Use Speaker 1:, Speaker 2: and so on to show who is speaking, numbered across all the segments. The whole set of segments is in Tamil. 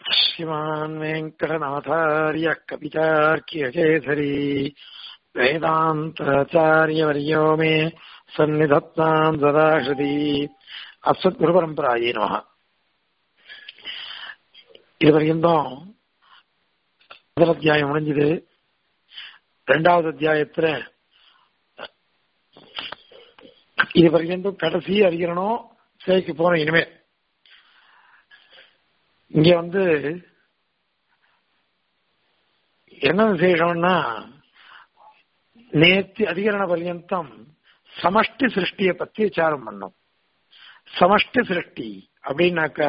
Speaker 1: श्रीमान् वेङ्कटनाथार्य कवितार्क्यकेसरी वेदान्ताचार्यवर्यो मे सन्निधत्ताम् सदाहृति அஸ்வத்குருபரம்பராயே நம இது வரைக்கும் முதல் அத்தியாயம் முடிஞ்சது ரெண்டாவது அத்தியாயத்துல இது வரைக்கும் கடைசி அறிகிறனும் சேக்கு போறோம் இனிமே இங்க வந்து என்ன விசேஷம்னா நேற்று அதிகரண பர்யந்தம் சமஷ்டி சிருஷ்டியை பத்தி விசாரம் பண்ணோம் சமஷ்டி சிருஷ்டி அப்படின்னாக்கா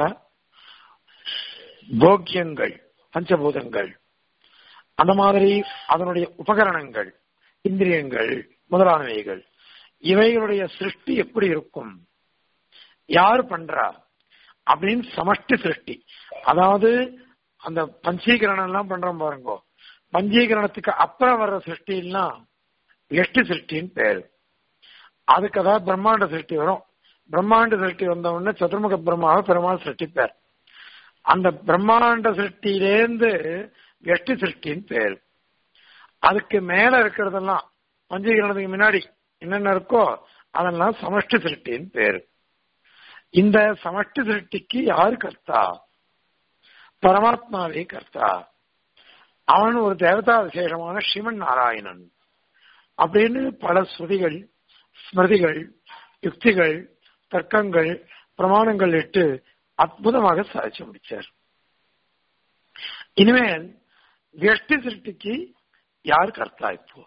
Speaker 1: போக்கியங்கள் பஞ்சபூதங்கள் அந்த மாதிரி அதனுடைய உபகரணங்கள் இந்திரியங்கள் முதலானவைகள் இவைகளுடைய சிருஷ்டி எப்படி இருக்கும் யாரு பண்றா அப்படின்னு சமஷ்டி சிருஷ்டி அதாவது அந்த பஞ்சீகரணம் எல்லாம் பண்றோம் பாருங்க பஞ்சீகரணத்துக்கு அப்புறம் வர்ற சிருஷ்டிலாம் எஷ்டி சிருஷ்டின்னு பேரு அதுக்கு அதாவது பிரம்மாண்ட சிருஷ்டி வரும் பிரம்மாண்ட சிருஷ்டி வந்த உடனே சதுர்முக பிரம்மாவை பெருமாள் சிருஷ்டிப்பார் அந்த பிரம்மாண்ட சிருஷ்டியிலேருந்து எஷ்டி சிருஷ்டின்னு பேரு அதுக்கு மேல இருக்கிறதெல்லாம் பஞ்சீகரணத்துக்கு முன்னாடி என்னென்ன இருக்கோ அதெல்லாம் சமஷ்டி சிருஷ்டின்னு பேரு இந்த சமஷ்டி சிருஷ்டிக்கு யாரு கர்த்தா பரமாத்மாவே கர்த்தா அவன் ஒரு தேவதா விசேஷமான ஸ்ரீமன் நாராயணன் அப்படின்னு பல ஸ்ருதிகள் ஸ்மிருதிகள் யுக்திகள் தர்க்கங்கள் பிரமாணங்கள் இட்டு அற்புதமாக சாதிச்சு முடிச்சார் இனிமேல் வெஷ்டி சிருஷ்டிக்கு யார் கர்த்தா இப்போ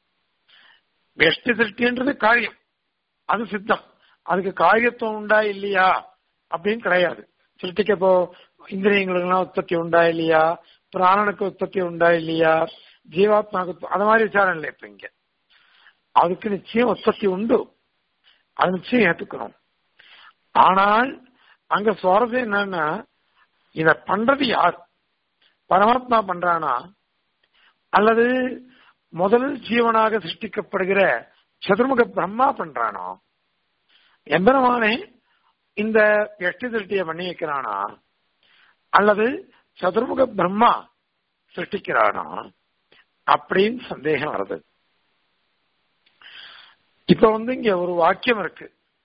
Speaker 1: வெஷ்டி சிருஷ்டின்றது காரியம் அது சித்தம் அதுக்கு காரியத்துவம் உண்டா இல்லையா அப்படின்னு கிடையாது சிருஷ்டிக்கு இப்போ இந்திரியங்களுக்கெல்லாம் உற்பத்தி உண்டா இல்லையா பிராணனுக்கு உற்பத்தி உண்டா இல்லையா ஜீவாத்மாவுக்கு அது மாதிரி விசாரம் இல்லை இப்ப இங்க அதுக்கு நிச்சயம் உற்பத்தி உண்டு அது நிச்சயம் ஏத்துக்கணும் ஆனால் அங்க சுவாரஸ்யம் என்னன்னா இத பண்றது யார் பரமாத்மா பண்றானா அல்லது முதல் ஜீவனாக சிருஷ்டிக்கப்படுகிற சதுர்முக பிரம்மா பண்றானோ எம்பெருமானே இந்த எட்டு திருஷ்டியை பண்ணி வைக்கிறானா அல்லது சதுர்முக பிரம்மா சிருஷ்டிக்கிறானா அப்படின்னு சந்தேகம் வருது இப்ப வந்து இங்க ஒரு வாக்கியம் இருக்கு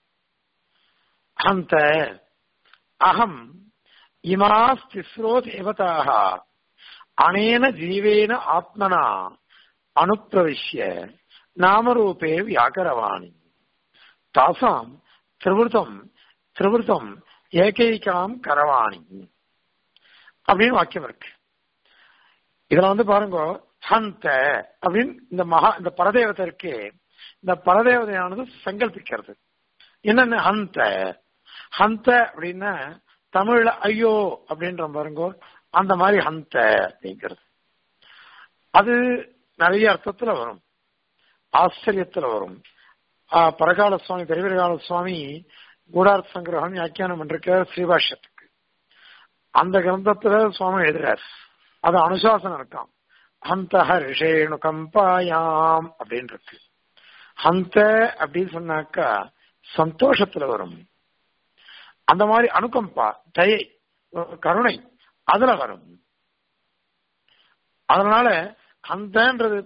Speaker 1: அந்த அகம் இமாஸ் திஸ்ரோ தேவதாக அனேன ஜீவேன ஆத்மனா அனுப்பிரவிஷ்ய நாமரூபே வியாகரவாணி தாசாம் திரிவிருத்தம் திரிவிருத்தம் ஏகைக்காம் கரவாணி அப்படின்னு வாக்கியம் இருக்கு இதுல வந்து பாருங்க ஹந்த அப்படின்னு இந்த மகா இந்த பரதேவதை இருக்கு இந்த பரதேவதையானது சங்கல்பிக்கிறது என்னன்னு ஹந்த ஹந்த அப்படின்னா தமிழ்ல ஐயோ அப்படின்ற பாருங்க அந்த மாதிரி ஹந்த அப்படிங்கிறது அது நிறைய அர்த்தத்துல வரும் ஆச்சரியத்துல வரும் பரகால சுவாமி பெரியவர்கால சுவாமி கூடார்த்த சங்கிரகம் வியாக்கியானம் பண்ற ஸ்ரீபாஷ்யத்துக்கு அந்த கிரந்தத்துல சுவாமி எழுதுறார் அது அனுசாசனம் இருக்கான் ஹந்த ரிஷேணு கம்பாயாம் அப்படின்னு இருக்கு ஹந்த அப்படின்னு சொன்னாக்கா சந்தோஷத்துல வரும் அந்த மாதிரி அனுகம்பா தயை கருணை அதுல வரும் அதனால அந்தன்றது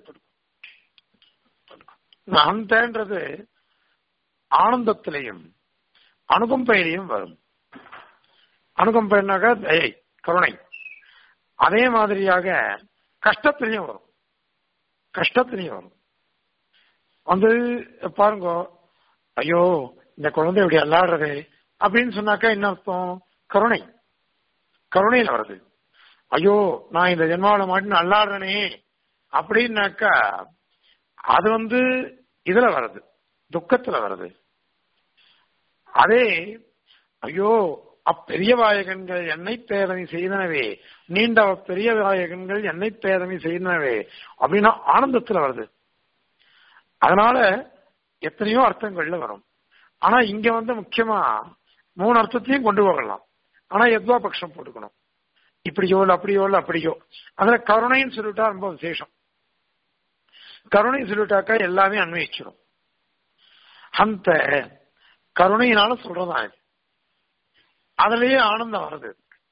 Speaker 1: அந்தன்றது ஆனந்தத்திலையும் அனுகம்பையிலையும் வரும் அனுகம்பைனாக்கா தயை கருணை அதே மாதிரியாக கஷ்டத்திலையும் வரும் கஷ்டத்திலையும் வரும் வந்து பாருங்க ஐயோ இந்த குழந்தை இப்படி அல்லாடுறது அப்படின்னு சொன்னாக்கா என்ன அர்த்தம் கருணை கருணையில வருது ஐயோ நான் இந்த ஜென்மாவில மாட்டின்னு அல்லாடுறனே அப்படின்னாக்கா அது வந்து இதுல வருது துக்கத்துல வருது அதே ஐயோ அப்பெரிய வாயகன்கள் என்னை பேதமை செய்தனவே நீண்ட பெரிய வாயகன்கள் என்னை பேதமை செய்தனவே அப்படின்னா ஆனந்தத்துல வருது அதனால எத்தனையோ அர்த்தங்கள்ல வரும் ஆனா இங்க வந்து முக்கியமா மூணு அர்த்தத்தையும் கொண்டு போகலாம் ஆனா எத்வா பட்சம் போட்டுக்கணும் இப்படியோ இல்ல அப்படியோ இல்ல அப்படியோ அதுல கருணைன்னு சொல்லிட்டா ரொம்ப விசேஷம் கருணை சொல்லிட்டாக்கா எல்லாமே அன்வயிச்சிடும் அந்த கருணையினால சொல்றதா இது அதுலயே ஆனந்தம் வருது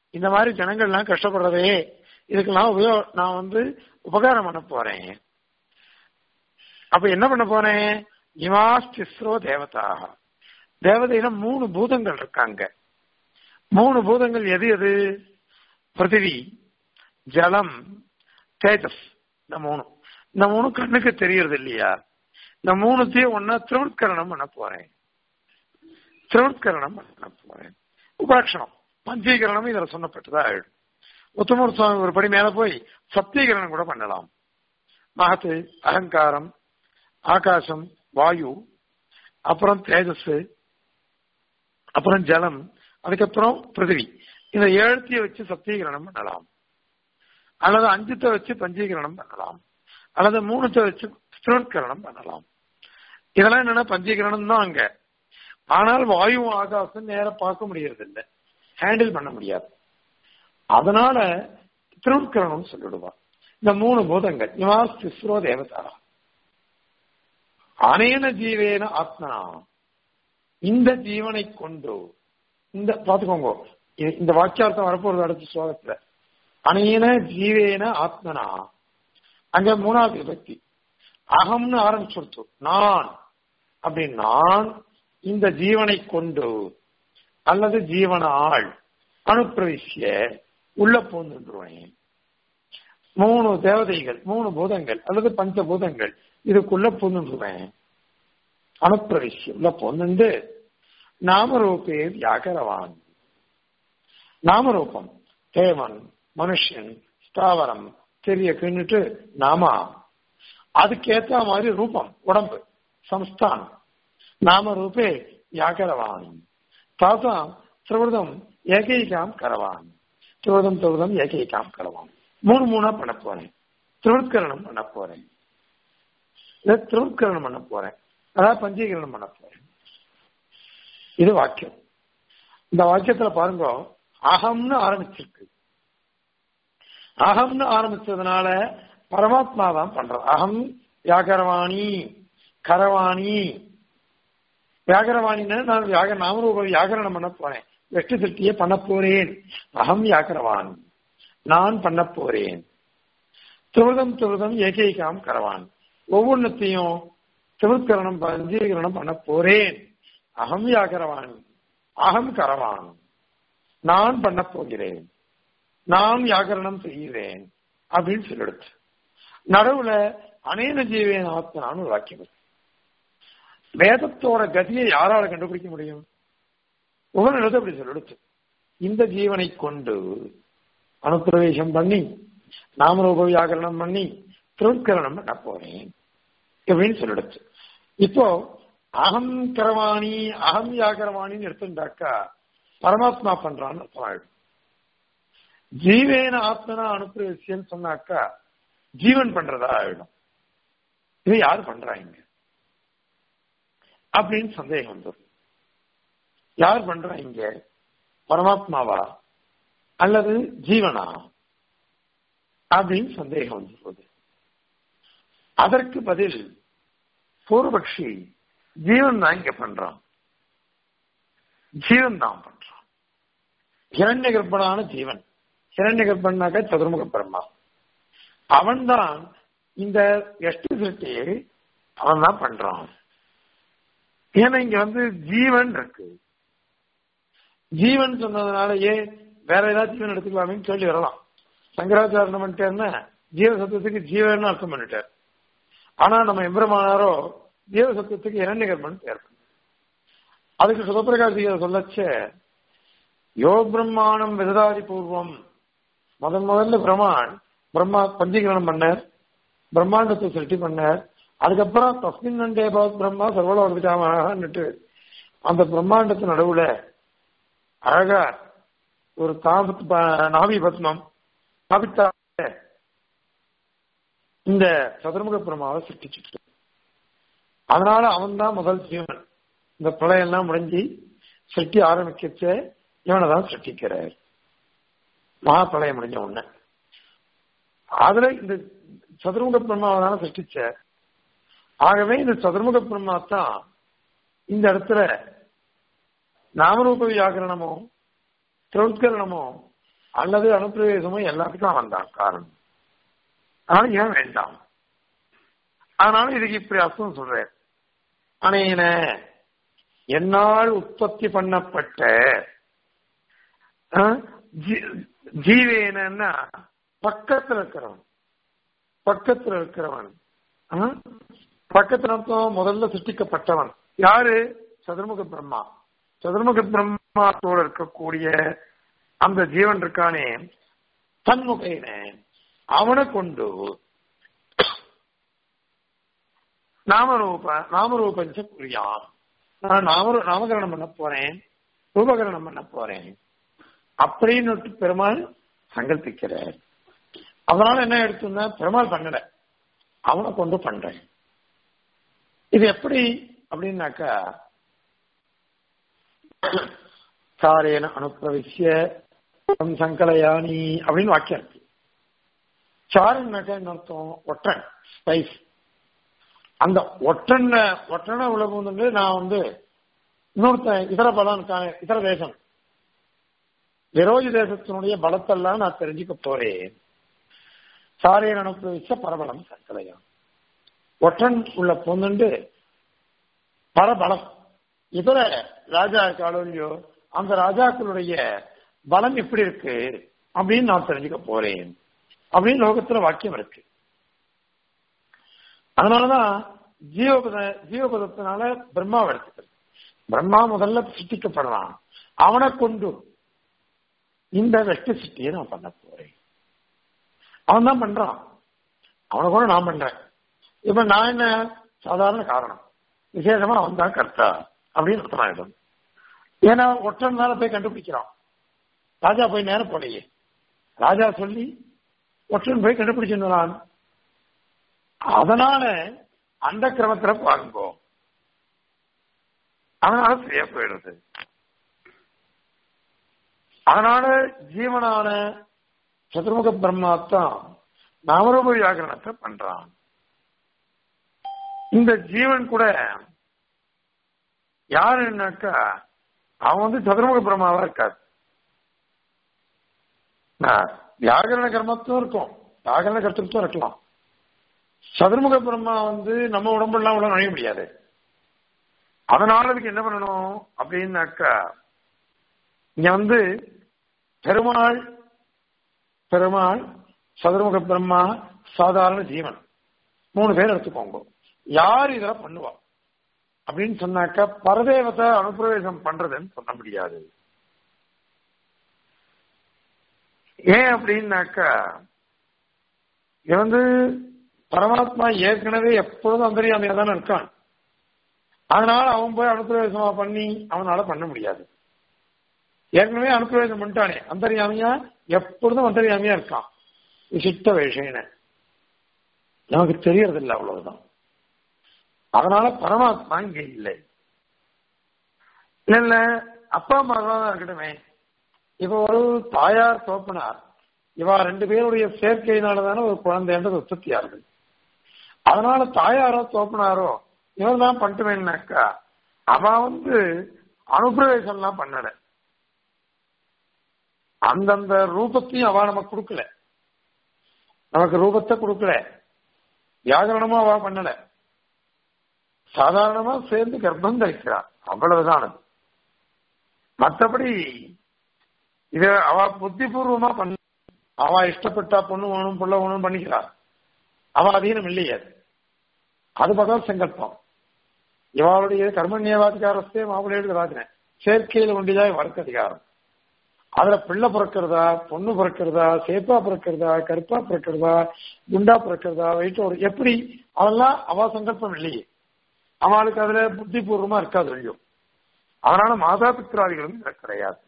Speaker 1: இந்த மாதிரி ஜனங்கள்லாம் கஷ்டப்படுறதே இதுக்கெல்லாம் உபயோ நான் வந்து உபகாரம் பண்ண போறேன் அப்ப என்ன பண்ண போறேன் இமாஸ் திஸ்ரோ தேவதாக தேவதையில மூணு பூதங்கள் இருக்காங்க மூணு பூதங்கள் எது எது பிருத்திவி ஜலம் தேஜஸ் இந்த மூணு இந்த மூணு கண்ணுக்கு தெரியறது இல்லையா இந்த மூணுத்தையும் ஒன்னா திருவுட்கரணம் பண்ண போறேன் திருவுட்கரணம் பண்ண போறேன் உபாட்சணம் பஞ்சீகரணம் இதுல சொன்னப்பட்டதா ஆயிடும் உத்தமர் சுவாமி ஒரு படி மேல போய் சத்தியகரணம் கூட பண்ணலாம் மகத்து அகங்காரம் ஆகாசம் வாயு அப்புறம் தேஜஸ் அப்புறம் ஜலம் அதுக்கப்புறம் பிருத்திவி இந்த ஏழுத்தைய வச்சு சத்தியகரணம் பண்ணலாம் அல்லது அஞ்சுத்தை வச்சு பஞ்சீகரணம் பண்ணலாம் அல்லது மூணுத்தை வச்சு ஸ்திரோத்கரணம் பண்ணலாம் இதெல்லாம் என்னன்னா பஞ்சீகரணம் தான் அங்க ஆனால் வாயு ஆகாசம் நேர பார்க்க முடியறது இல்லை ஹேண்டில் பண்ண முடியாது அதனால திருவுட்கரணம் சொல்லிடுவான் இந்த மூணு பூதங்கள் இமாஸ் திஸ்ரோ தேவதா அனேன ஜீவேன ஆத்மனா இந்த ஜீவனை கொண்டு இந்த பாத்துக்கோங்க இது- இந்த வாக்கியார்த்தம் வரப்போறது அடுத்த ஸ்லோகத்துல அனேன ஜீவேன ஆத்மனா அங்க மூணாவது விபக்தி அகம்னு ஆரம்பிச்சுடுத்து நான் அப்படி நான் இந்த ஜீவனை கொண்டு அல்லது ஜீவனாள் அனுப்பிரவிசிய உள்ள பூந்துருவேன் மூணு தேவதைகள் மூணு பூதங்கள் அல்லது பஞ்ச பூதங்கள் இதுக்குள்ள பூந்துருவேன் அனுப்பிரவிசிய உள்ள பூந்துண்டு நாமரூபே வியாகரவான் நாமரூபம் தேவன் மனுஷன் ஸ்தாவரம் தெரிய கிண்ணிட்டு நாமா அதுக்கேத்த மாதிரி ரூபம் உடம்பு சம்ஸ்தானம் நாம ரூபே வியாகரவான் தாசாம் திரிவிரதம் ஏகைகாம் கரவான் திரிவிரதம் திரிவிரதம் ஏகைகாம் கரவான் மூணு மூணா பண்ண போறேன் திருவுட்கரணம் பண்ண போறேன் இல்ல திருவுட்கரணம் பண்ண போறேன் அதாவது பஞ்சீகரணம் பண்ண போறேன் இது வாக்கியம் இந்த வாக்கியத்துல பாருங்க அகம்னு ஆரம்பிச்சிருக்கு அகம்னு ஆரம்பிச்சதுனால பரமாத்மா தான் பண்றது அகம் வியாகரவாணி கரவாணி வியாகரவாணின்னு நான் வியாக நாமரூப வியாகரணம் பண்ண போறேன் வெற்றி திருப்தியை பண்ண போறேன் அகம் வியாகரவான் நான் பண்ண போறேன் துருதம் துருதம் ஏகைகாம் கரவான் ஒவ்வொன்றத்தையும் திருக்கரணம் பஞ்சீகரணம் பண்ண போறேன் அகம் வியாகரவான் அகம் கரவான் நான் பண்ண போகிறேன் நான் வியாகரணம் செய்கிறேன் அப்படின்னு சொல்லிடுச்சு நடுவுல அனேன ஜீவேன் ஆத்மனான்னு ஒரு வாக்கியம் இருக்கு வேதத்தோட கதியை யாரால கண்டுபிடிக்க முடியும் உபநிடத்தை அப்படி சொல்லிடுச்சு இந்த ஜீவனை கொண்டு அனுப்பிரவேசம் பண்ணி நாமரூப வியாகரணம் பண்ணி திருக்கரணம் பண்ண போறேன் அப்படின்னு சொல்லிடுச்சு இப்போ அகம் கரவாணி அகம் வியாகரவாணின்னு எடுத்துட்டாக்கா பரமாத்மா பண்றான்னு அர்த்தம் ஆயிடும் ஜீவேன ஆத்மனா அனுப்பிரவேசியன்னு சொன்னாக்கா ஜீவன் பண்றதா ஆயிடும் இது யார் பண்றா இங்க அப்படின்னு சந்தேகம் வந்துடும் யார் பண்றா இங்க பரமாத்மாவா அல்லது ஜீவனா அப்படின்னு சந்தேகம் வந்துடுறது அதற்கு பதில் பூர்வபக்ஷி ஜீவன் தான் இங்க பண்றான் ஜீவன் தான் பண்றான் ஹிரண்ய கர்ப்பனான ஜீவன் ஹிரண்ய கர்ப்பனாக்க சதுர்முக பிரம்மா அவன்தான் இந்த எஷ்டி சிருஷ்டியை அவன் தான் பண்றான் ஏன்னா இங்க வந்து ஜீவன் இருக்கு ஜீவன் சொன்னதுனால ஏன் வேற ஏதாவது ஜீவன் எடுத்துக்கலாமே கேள்வி வரலாம் சங்கராச்சாரம் பண்ணிட்டேன்னா ஜீவ சத்துவத்துக்கு ஜீவன் அர்த்தம் பண்ணிட்டார் ஆனா நம்ம எம்பெருமானாரோ ஜீவ சத்துவத்துக்கு இரண்ய கர்மன் பேர் பண்ணார். அதுக்கு சுகப்பிரகாசிக சொல்லச்ச யோ பிரம்மாணம் விததாதி பூர்வம் முதன் முதல்ல பிரம்மான் பிரம்மா பஞ்சீகரணம் பண்ணார் பிரம்மாண்டத்தை சிருஷ்டி பண்ணார் அதுக்கப்புறம் தஸ்மின் நண்டே பவத் பிரம்மா சர்வலோகத்துக்காமன்னுட்டு அந்த பிரம்மாண்டத்து நடுவுல அழகா ஒரு தாபத் நாவி பத்மம் ஸ்தாபித்தா இந்த சதுர்முக பிரம்மாவை சிருஷ்டிச்சுட்டு அதனால அவன் தான் முதல் ஜீவன் இந்த பிரளயம் எல்லாம் முடிஞ்சு சிருஷ்டி ஆரம்பிக்கச்ச இவனை தான் சிருஷ்டிக்கிறார் மகா பிரளயம் முடிஞ்ச உடனே அதுல இந்த சதுர்முக பிரம்மாவை தானே சிருஷ்டிச்சார் ஆகவே இந்த சதுர்முக பிரம்மா தான் இந்த இடத்துல நாமரூப வியாகரணமோ திரோத்கரணமோ அல்லது அனுப்பிரவேசமும் எல்லாத்துக்கும் அவன் தான் காரணம் அதனால ஏன் வேண்டாம் அதனால இதுக்கு இப்படி அர்த்தம் சொல்றேன் அனேன என்னால் உற்பத்தி பண்ணப்பட்ட அஹ், ஜீ- ஜீவேனன்னா பக்கத்துல இருக்கிறவன் பக்கத்துல இருக்கிறவன் அஹ், பக்கத்துல அர்த்தம் முதல்ல சிருஷ்டிக்கப்பட்டவன் யாரு சதுர்முக பிரம்மா சதுர்முக பிரம்மாத்தோட இருக்கக்கூடிய அந்த ஜீவன் இருக்கானே தன்முகையின அவனை கொண்டு நாமரூப நாமரூபஞ்ச புரியான் நான் நாம நாமகரணம் பண்ண போறேன் ரூபகரணம் பண்ண போறேன் அப்படின்னு பெருமாள் சங்கல்பிக்கிறார் அதனால என்ன எடுத்துன்னா பெருமாள் பண்ணல அவனை கொண்டு பண்றேன் இது எப்படி அப்படின்னாக்கா சாரேன அனுப்பிரவிசிய சங்கலையானி அப்படின்னு வாக்கியம் இருக்கு சாருன்னாக்கா என்ன அர்த்தம் ஒற்றன் ஸ்பைஸ் அந்த ஒற்றன் ஒற்றனை உலகம் வந்து நான் வந்து இன்னொருத்தன் இதர பலம் இதர தேசம் விரோதி தேசத்தினுடைய பலத்தெல்லாம் நான் தெரிஞ்சுக்க போறேன் சாரையன் அனுப்பிவிச்ச பரபலம் சங்கலையம் ஒற்றன் உள்ள பொண்ணுண்டு பரபலம் இதர ராஜா இருக்காளோ இல்லையோ அந்த ராஜாக்களுடைய பலம் எப்படி இருக்கு அப்படின்னு நான் தெரிஞ்சுக்க போறேன் அப்படின்னு லோகத்துல வாக்கியம் இருக்கு அதனாலதான் ஜீவபத ஜீவபதத்தினால பிரம்மாவை எடுத்துக்கிறது பிரம்மா முதல்ல சிருஷ்டிக்கப்படலாம் அவனை கொண்டு இந்த வெஷ்டி சிட்டியை நான் பண்ண போறேன் அவன் தான் பண்றான் அவனை கூட நான் பண்றேன் இப்ப நான் என்ன சாதாரண காரணம் விசேஷமா அவன் தான் கர்த்தா அப்படின்னு அர்த்தமாயிடும் ஏன்னா ஒற்றன் மேல போய் கண்டுபிடிக்கிறான் ராஜா போய் நேரம் போலையே ராஜா சொல்லி ஒற்றன் போய் கண்டுபிடிச்சிருந்தான் அதனால அந்த கிரமத்துல பாருங்கோ அதனால சரியா போயிடுறது அதனால ஜீவனான சதுர்முக பிரம்மாத்தான் நாமரூப வியாகரணத்தை பண்றான் இந்த ஜீவன் கூட யாருன்னாக்கா அவன் வந்து சதுர்முக பிரம்மாவா இருக்காது வியாகரண கர்மத்தும் இருக்கும் வியாகரண கர்த்தத்துவம் இருக்கலாம் சதுர்முக பிரம்மா வந்து நம்ம உடம்பெல்லாம் உள்ள நுழைய முடியாது அதனால அதுக்கு என்ன பண்ணணும் அப்படின்னாக்கா இங்க வந்து பெருமாள் பெருமாள் சதுர்முக பிரம்மா சாதாரண ஜீவன் மூணு பேர் எடுத்துக்கோங்க யார் இதெல்லாம் பண்ணுவா அப்படின்னு சொன்னாக்கா பரதேவத்தை அனுப்பிரவேசம் பண்றதுன்னு சொல்ல முடியாது ஏன் அப்படின்னாக்கா இது வந்து பரமாத்மா ஏற்கனவே எப்பொழுதும் அந்தரியாமையா தானே இருக்கான் அதனால அவன் போய் அனுப்பிரவேசமா பண்ணி அவனால பண்ண முடியாது ஏற்கனவே அனுப்பிரவேசம் பண்ணிட்டானே அந்தரியாமையா எப்பொழுதும் அந்தரியாமையா இருக்கான் விசிஷ்ட விஷயன நமக்கு தெரியறதில்லை அவ்வளவுதான் அதனால பரமாத்மா இங்க இல்லை இல்ல இல்ல அப்பா அம்மா தான் இருக்கட்டுமே இப்ப ஒரு தாயார் தோப்பனார் இவா ரெண்டு பேருடைய சேர்க்கையினால தானே ஒரு குழந்தைன்றது உற்பத்தி ஆகுது அதனால தாயாரோ தோப்பனாரோ இவர் தான் பண்ணிட்டுவேன்னாக்கா அவ வந்து அனுப்பிரவேசம்லாம் பண்ணல அந்தந்த ரூபத்தையும் அவ நமக்கு கொடுக்கல நமக்கு ரூபத்தை கொடுக்கல வியாகரணமும் அவ பண்ணல சாதாரணமா சேர்ந்து கர்ப்பம் தரிக்கிறார் அவ்வளவுதான் அது மற்றபடி இத அவ புத்திபூர்வமா பண்ண அவ இஷ்டப்பட்டா பொண்ணு வேணும் புள்ள வேணும் பண்ணிக்கிறார் அவ அதீனம் இல்லையே அது பகவத் சங்கல்பம் இவாளுடைய கர்மண்யவாதிகாரஸ்தே மாவுளேடு ராஜன சேர்க்கையில் ஒன்றிதான் வழக்கு அதிகாரம் அதுல பிள்ளை பிறக்கிறதா பொண்ணு பிறக்கிறதா சேப்பா பிறக்கிறதா கருப்பா பிறக்கிறதா குண்டா பிறக்கிறதா வயிற்றோடு எப்படி அதெல்லாம் அவ சங்கல்பம் இல்லையே அவளுக்கு அதுல புத்திபூர்வமா இருக்காது இல்லையோ அதனால மாதா பித்ராதிகளும் கிடையாது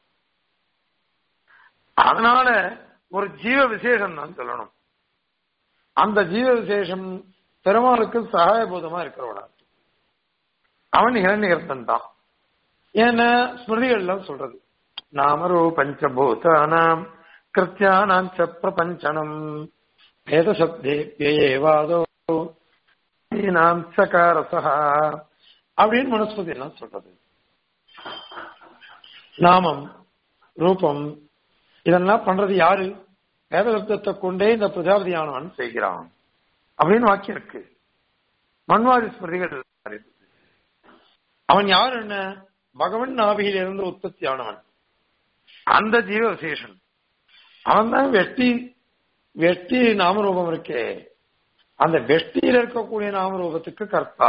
Speaker 1: அதனால ஒரு ஜீவ விசேஷம் தான் சொல்லணும் அந்த ஜீவ விசேஷம் பெருமாளுக்கு சகாயபூதமா இருக்கிறவனா அவன் இரண்யகர்த்தன் தான் ஏன்னா ஸ்மிருதிகள்லாம் சொல்றது நாமரோ பஞ்சபூதானாம் கிருத்தியானாம் ச பிரபஞ்சனம் வேத சப்தேவாதோ நாம் சகாரசா அப்படின்னு மனுஸ்மதி எல்லாம் சொல்றது நாமம் ரூபம் இதெல்லாம் பண்றது யாரு வேதவர்த்தத்தை கொண்டே இந்த பிரஜாபதியானவன் செய்கிறான் அப்படின்னு வாக்கியம் இருக்கு மன்வாதி ஸ்மிருதிகள் அவன் யார் என்ன பகவன் நாபியிலிருந்து உற்பத்தி ஆனவன் அந்த ஜீவ விசேஷன் அவன் தான் வெட்டி வெட்டி நாமரூபம் இருக்கே அந்த வெஷ்டியில இருக்கக்கூடிய நாமரூபத்துக்கு கர்த்தா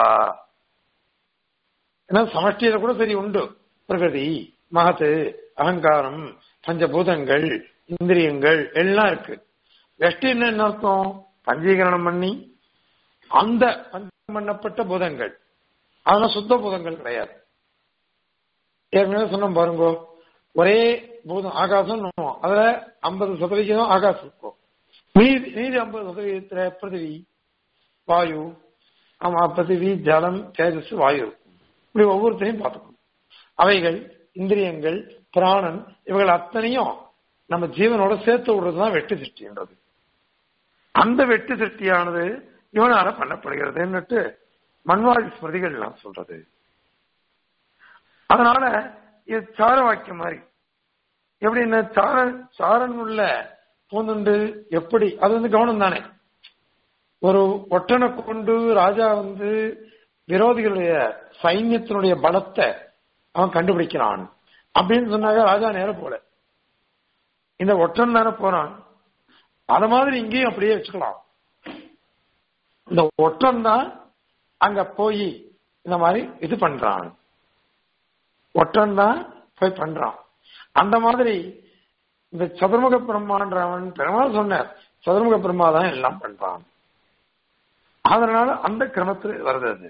Speaker 1: ஏன்னா சமஷ்டியில கூட சரி உண்டு பிரகிருதி மகத்து அகங்காரம் பஞ்சபூதங்கள் இந்திரியங்கள் எல்லாம் இருக்கு வெஷ்டி என்ன அர்த்தம் பஞ்சீகரணம் பண்ணி அந்த பஞ்சம் பண்ணப்பட்ட பூதங்கள் அதெல்லாம் சுத்த பூதங்கள் கிடையாது ஏற்கனவே சொன்னோம் பாருங்க ஒரே பூதம் ஆகாசம் அதுல ஐம்பது சதவிகிதம் ஆகாசம் இருக்கும் மீதி மீதி ஐம்பது சதவீதத்துல பிருத்திவி வாயு ஆமா பிருத்திவி ஜலம் தேஜஸ் வாயு இருக்கும் இப்படி ஒவ்வொருத்தரையும் பார்த்துக்கணும் அவைகள் இந்திரியங்கள் பிராணன் இவர்கள் அத்தனையும் நம்ம ஜீவனோட சேர்த்து விடுறதுதான் வெட்டு சிருஷ்டின்றது அந்த வெட்டு சிருஷ்டியானது இவனால பண்ணப்படுகிறதுன்னுட்டு மன்வாதி ஸ்மிருதிகள் எல்லாம் சொல்றது அதனால இது சார வாக்கியம் மாதிரி எப்படின்னா சார சாரன் உள்ள பூந்துண்டு எப்படி அது வந்து கவனம் தானே ஒரு ஒட்டனை கொண்டு ராஜா வந்து விரோதிகளுடைய சைன்யத்தினுடைய பலத்தை அவன் கண்டுபிடிக்கிறான் அப்படின்னு சொன்னாங்க ராஜா நேரம் போல இந்த ஒற்றன் தானே போறான் அத மாதிரி இங்கேயும் அப்படியே வச்சுக்கலாம் இந்த ஒற்றன் தான் அங்க போய் இந்த மாதிரி இது பண்றான் ஒற்றன் தான் போய் பண்றான் அந்த மாதிரி இந்த சதுர்முக பிரம்மான்றவன் பெருமாள் சொன்னார் சதுர்முக பிரம்மா தான் எல்லாம் பண்றான் அதனால அந்த கிரமத்தில் வருது அது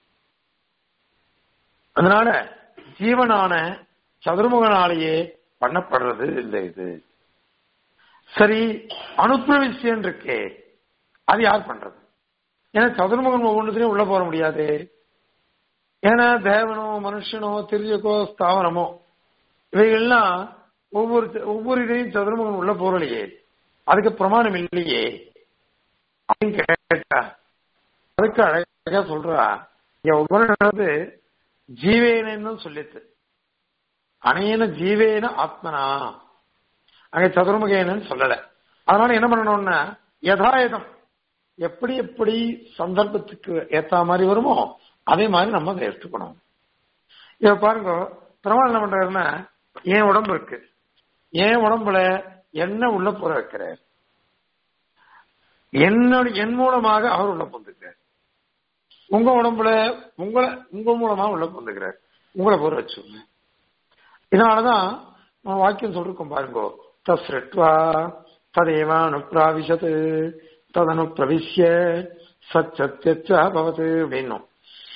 Speaker 1: அதனால ஜீவனான சதுர்முகனாலேயே பண்ணப்படுறது இந்த இது சரி அனுப்பிரவிசியம் இருக்கே அது யார் பண்றது ஏன்னா சதுர்முகன் ஒவ்வொன்றுத்தையும் உள்ள போற முடியாது ஏன்னா தேவனோ மனுஷனோ திரியக்கோ ஸ்தாவனமோ இவைகள்லாம் ஒவ்வொரு ஒவ்வொரு இதையும் சதுர்முகன் உள்ள போறலையே அதுக்கு பிரமாணம் இல்லையே அப்படின்னு கேட்டா அதுக்கு அழகா சொல்றா இங்க ஒவ்வொரு ஜீவேனன்னு சொல்லித்து அனையன ஜீவேன ஆத்மனா அங்க சதுர்முகேனன்னு சொல்லல அதனால என்ன பண்ணணும்னா யதாயதம் எப்படி எப்படி சந்தர்ப்பத்துக்கு ஏத்த மாதிரி வருமோ அதே மாதிரி நம்ம அதை எடுத்துக்கணும் இப்ப பாருங்க பெருமாள் என்ன பண்றாருன்னா என் உடம்பு இருக்கு என் உடம்புல என்ன உள்ள புற வைக்கிறார் என்னோட என் மூலமாக அவர் உள்ள பொந்துக்கிறார் உங்க உடம்புல உங்களை உங்க மூலமா உள்ள பொந்துக்கிறார் உங்களை புற வச்சுங்க இதனாலதான் நம்ம வாக்கியம் சொல்லிருக்கோம் பாருங்க தஸ்ருட்வா ததேவ அனுப்பிராவிசத்து ததனு பிரவிசிய சச்சத்தியச்சா பவத்து அப்படின்னும்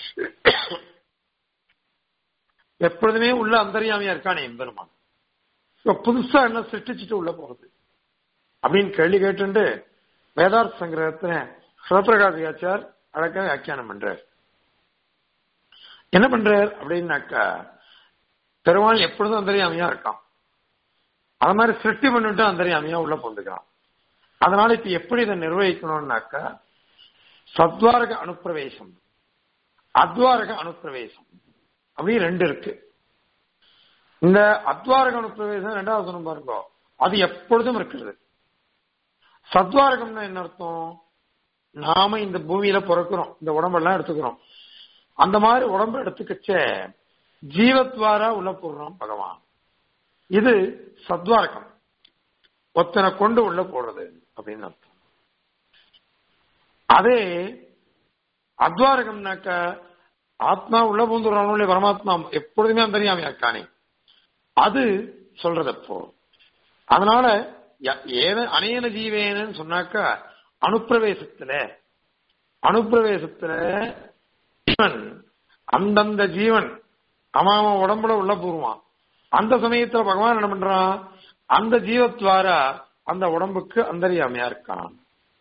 Speaker 1: எப்பொழுதுமே உள்ள அந்தரியாமையா இருக்கானே எம்பெருமான் இப்ப புதுசா என்ன சிருஷ்டிச்சுட்டு உள்ள போறது அப்படின்னு கேள்வி கேட்டு வேதார்த்த சங்கிரகத்துல சிவபிரகாசியாச்சார் அழகா வியாக்கியானம் பண்றார் என்ன பண்றார் அப்படின்னாக்கா பெருமாள் எப்பொழுதும் அந்தரியாமையா இருக்கான் அது மாதிரி சிருஷ்டி பண்ணிட்டு அந்தரியாமையா உள்ள போந்துக்கிறான் அதனால இப்ப எப்படி இதை நிர்வகிக்கணும்னாக்கா சத்வாரக அனுப்பிரவேசம் அத்வாரக அனுப்பிரவேசம் அப்படின்னு ரெண்டு இருக்கு இந்த அத்வாரக அனுப்பிரவேசம் ரெண்டாவது சொன்ன பாருங்க அது எப்பொழுதும் இருக்கிறது சத்வாரகம்னா என்ன அர்த்தம் நாம இந்த பூமியில பிறக்கிறோம் இந்த உடம்பெல்லாம் எடுத்துக்கிறோம் அந்த மாதிரி உடம்பு எடுத்துக்கச்ச ஜீவத்வாரா உள்ள போடுறோம் பகவான் இது சத்வாரகம் ஒத்தனை கொண்டு உள்ள போடுறது அப்படின்னு அர்த்தம் அதே அத்வாரகம்னாக்க ஆத்மா உள்ள பூந்துடுறானே பரமாத்மா எப்பொழுதுமே அந்தரியாமையா இருக்கானே அது சொல்றது அப்போ அதனால ஏன அநேன ஜீவேனன்னு சொன்னாக்கா அனுப்பிரவேசத்துல அனுப்பிரவேசத்துல ஜீவன் அந்தந்த ஜீவன் அவன் அவன் உடம்புல உள்ள பூர்வான் அந்த சமயத்துல பகவான் என்ன பண்றான் அந்த ஜீவத்வாரா அந்த உடம்புக்கு அந்தரியாமையா இருக்கான்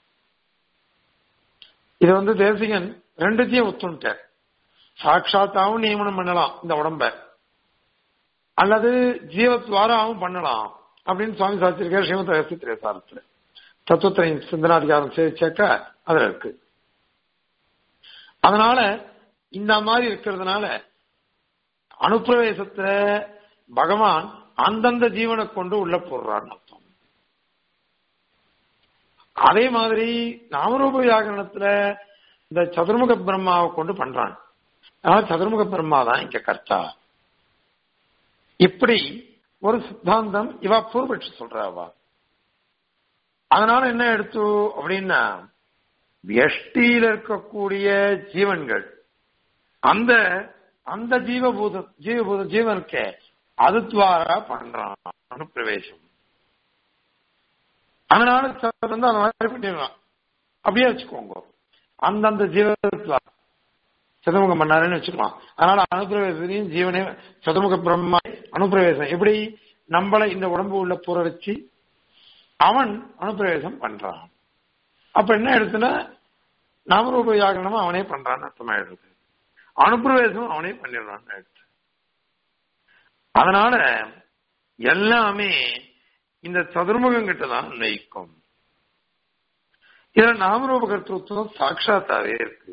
Speaker 1: இது வந்து தேசிகன் ரெண்டுத்தையும் ஒத்துட்டார் சாட்சாத்தாவும் நியமனம் பண்ணலாம் இந்த உடம்ப அல்லது ஜீவத்வாராவும் பண்ணலாம் அப்படின்னு சுவாமி சாஸ்திரிக்கார் ஸ்ரீமத் ரகசிய திரேசாரத்துல தத்துவத்திரையின் சிந்தனாதிகாரம் சேவிச்சாக்க அதுல இருக்கு அதனால இந்த மாதிரி இருக்கிறதுனால அனுப்பிரவேசத்துல பகவான் அந்தந்த ஜீவனை கொண்டு உள்ள போடுறான்னு அர்த்தம் அதே மாதிரி நாமரூப வியாகரணத்துல இந்த சதுர்முக பிரம்மாவை கொண்டு பண்றான் அதனால சதுர்முக பிரம்மா தான் இங்க கர்த்தா இப்படி ஒரு சித்தாந்தம் இவா பூர்வபட்சி சொல்றாவா அதனால என்ன எடுத்து அப்படின்னா எஷ்டியில இருக்கக்கூடிய ஜீவன்கள் அந்த அந்த ஜீவபூத ஜீவபூத ஜீவனுக்கு அது துவாரா பண்றான் அனுப்பிரவேசம் அதனால சிலர் வந்து அந்த மாதிரி பண்ணிடலாம் அப்படியே வச்சுக்கோங்க அந்தந்த ஜீவத்வா சதுர்முகம் பண்ணாருன்னு வச்சுக்கலாம் அதனால அனுப்பிரவேசத்தையும் ஜீவனே சதுர்முக பிரம்மா அனுப்பிரவேசம் எப்படி நம்மளை இந்த உடம்பு உள்ள புற வச்சு அவன் அனுப்பிரவேசம் பண்றான் அப்ப என்ன எடுத்துன்னா நாமரூப வியாகரணமும் அவனே பண்றான்னு அர்த்தமாயிடுது அனுப்பிரவேசமும் அவனே பண்ணிடுறான்னு எடுத்து அதனால எல்லாமே இந்த சதுர்முகம் கிட்ட தான் நயிக்கும் இதுல நாமரூப கர்த்தத்துவம் சாட்சாத்தாவே இருக்கு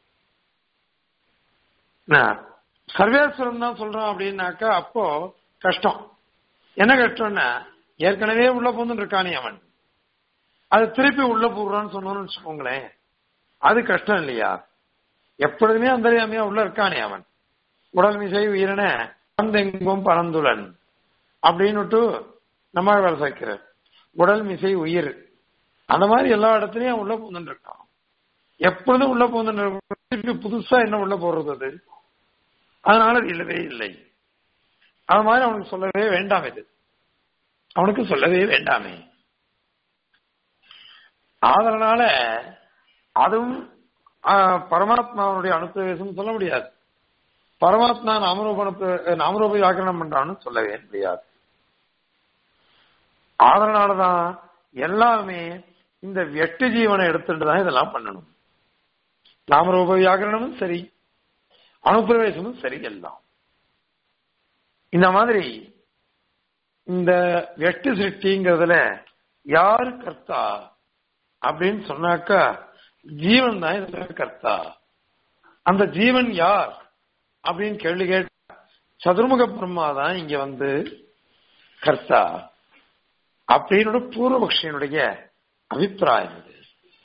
Speaker 1: சர்வேஸ்வரம் தான் சொல்றான் அப்படின்னாக்கா அப்போ கஷ்டம் என்ன கஷ்டம்னா ஏற்கனவே உள்ள போந்து இருக்கானே அவன் அது திருப்பி உள்ள போடுறான்னு சொன்னோம்னு வச்சுக்கோங்களேன் அது கஷ்டம் இல்லையா எப்பொழுதுமே அந்தரியாமையா உள்ள இருக்கானே அவன் உடல் மிசை உயிரின பந்தெங்கும் பரந்துளன் அப்படின்னுட்டு நம்ம வேலை சேர்க்கிறார் உடல் மிசை உயிர் அந்த மாதிரி எல்லா இடத்துலயும் உள்ள பூந்துட்டு இருக்கான் எப்பொழுதும் உள்ள பூந்துட்டு புதுசா என்ன உள்ள போடுறது அது அதனால அது இல்லவே இல்லை அது மாதிரி அவனுக்கு சொல்லவே வேண்டாம் இது அவனுக்கு சொல்லவே வேண்டாமே அதனால அதுவும் பரமாத்மாவுடைய அனுப்பிரவேசம் சொல்ல முடியாது பரமாத்மா நாமரூப நாமரூப வியாக்கரணம் பண்றான்னு சொல்லவே முடியாது அதனாலதான் எல்லாமே இந்த எட்டு ஜீவனை எடுத்துட்டு தான் இதெல்லாம் பண்ணணும் நாமரூப வியாக்கரணமும் சரி அனுப்பிரவேசமும் சரி எல்லாம் இந்த மாதிரி இந்த எட்டு சிருஷ்டிங்கிறதுல யாரு கர்த்தா அப்படின்னு சொன்னாக்கா ஜீவன் தான் இதுல கர்த்தா அந்த ஜீவன் யார் அப்படின்னு கேள்வி கேட்ட சதுர்முக பிரம்மா தான் இங்க வந்து கர்த்தா அப்படின்னு பூர்வபக்ஷனுடைய அபிப்பிராயம் இது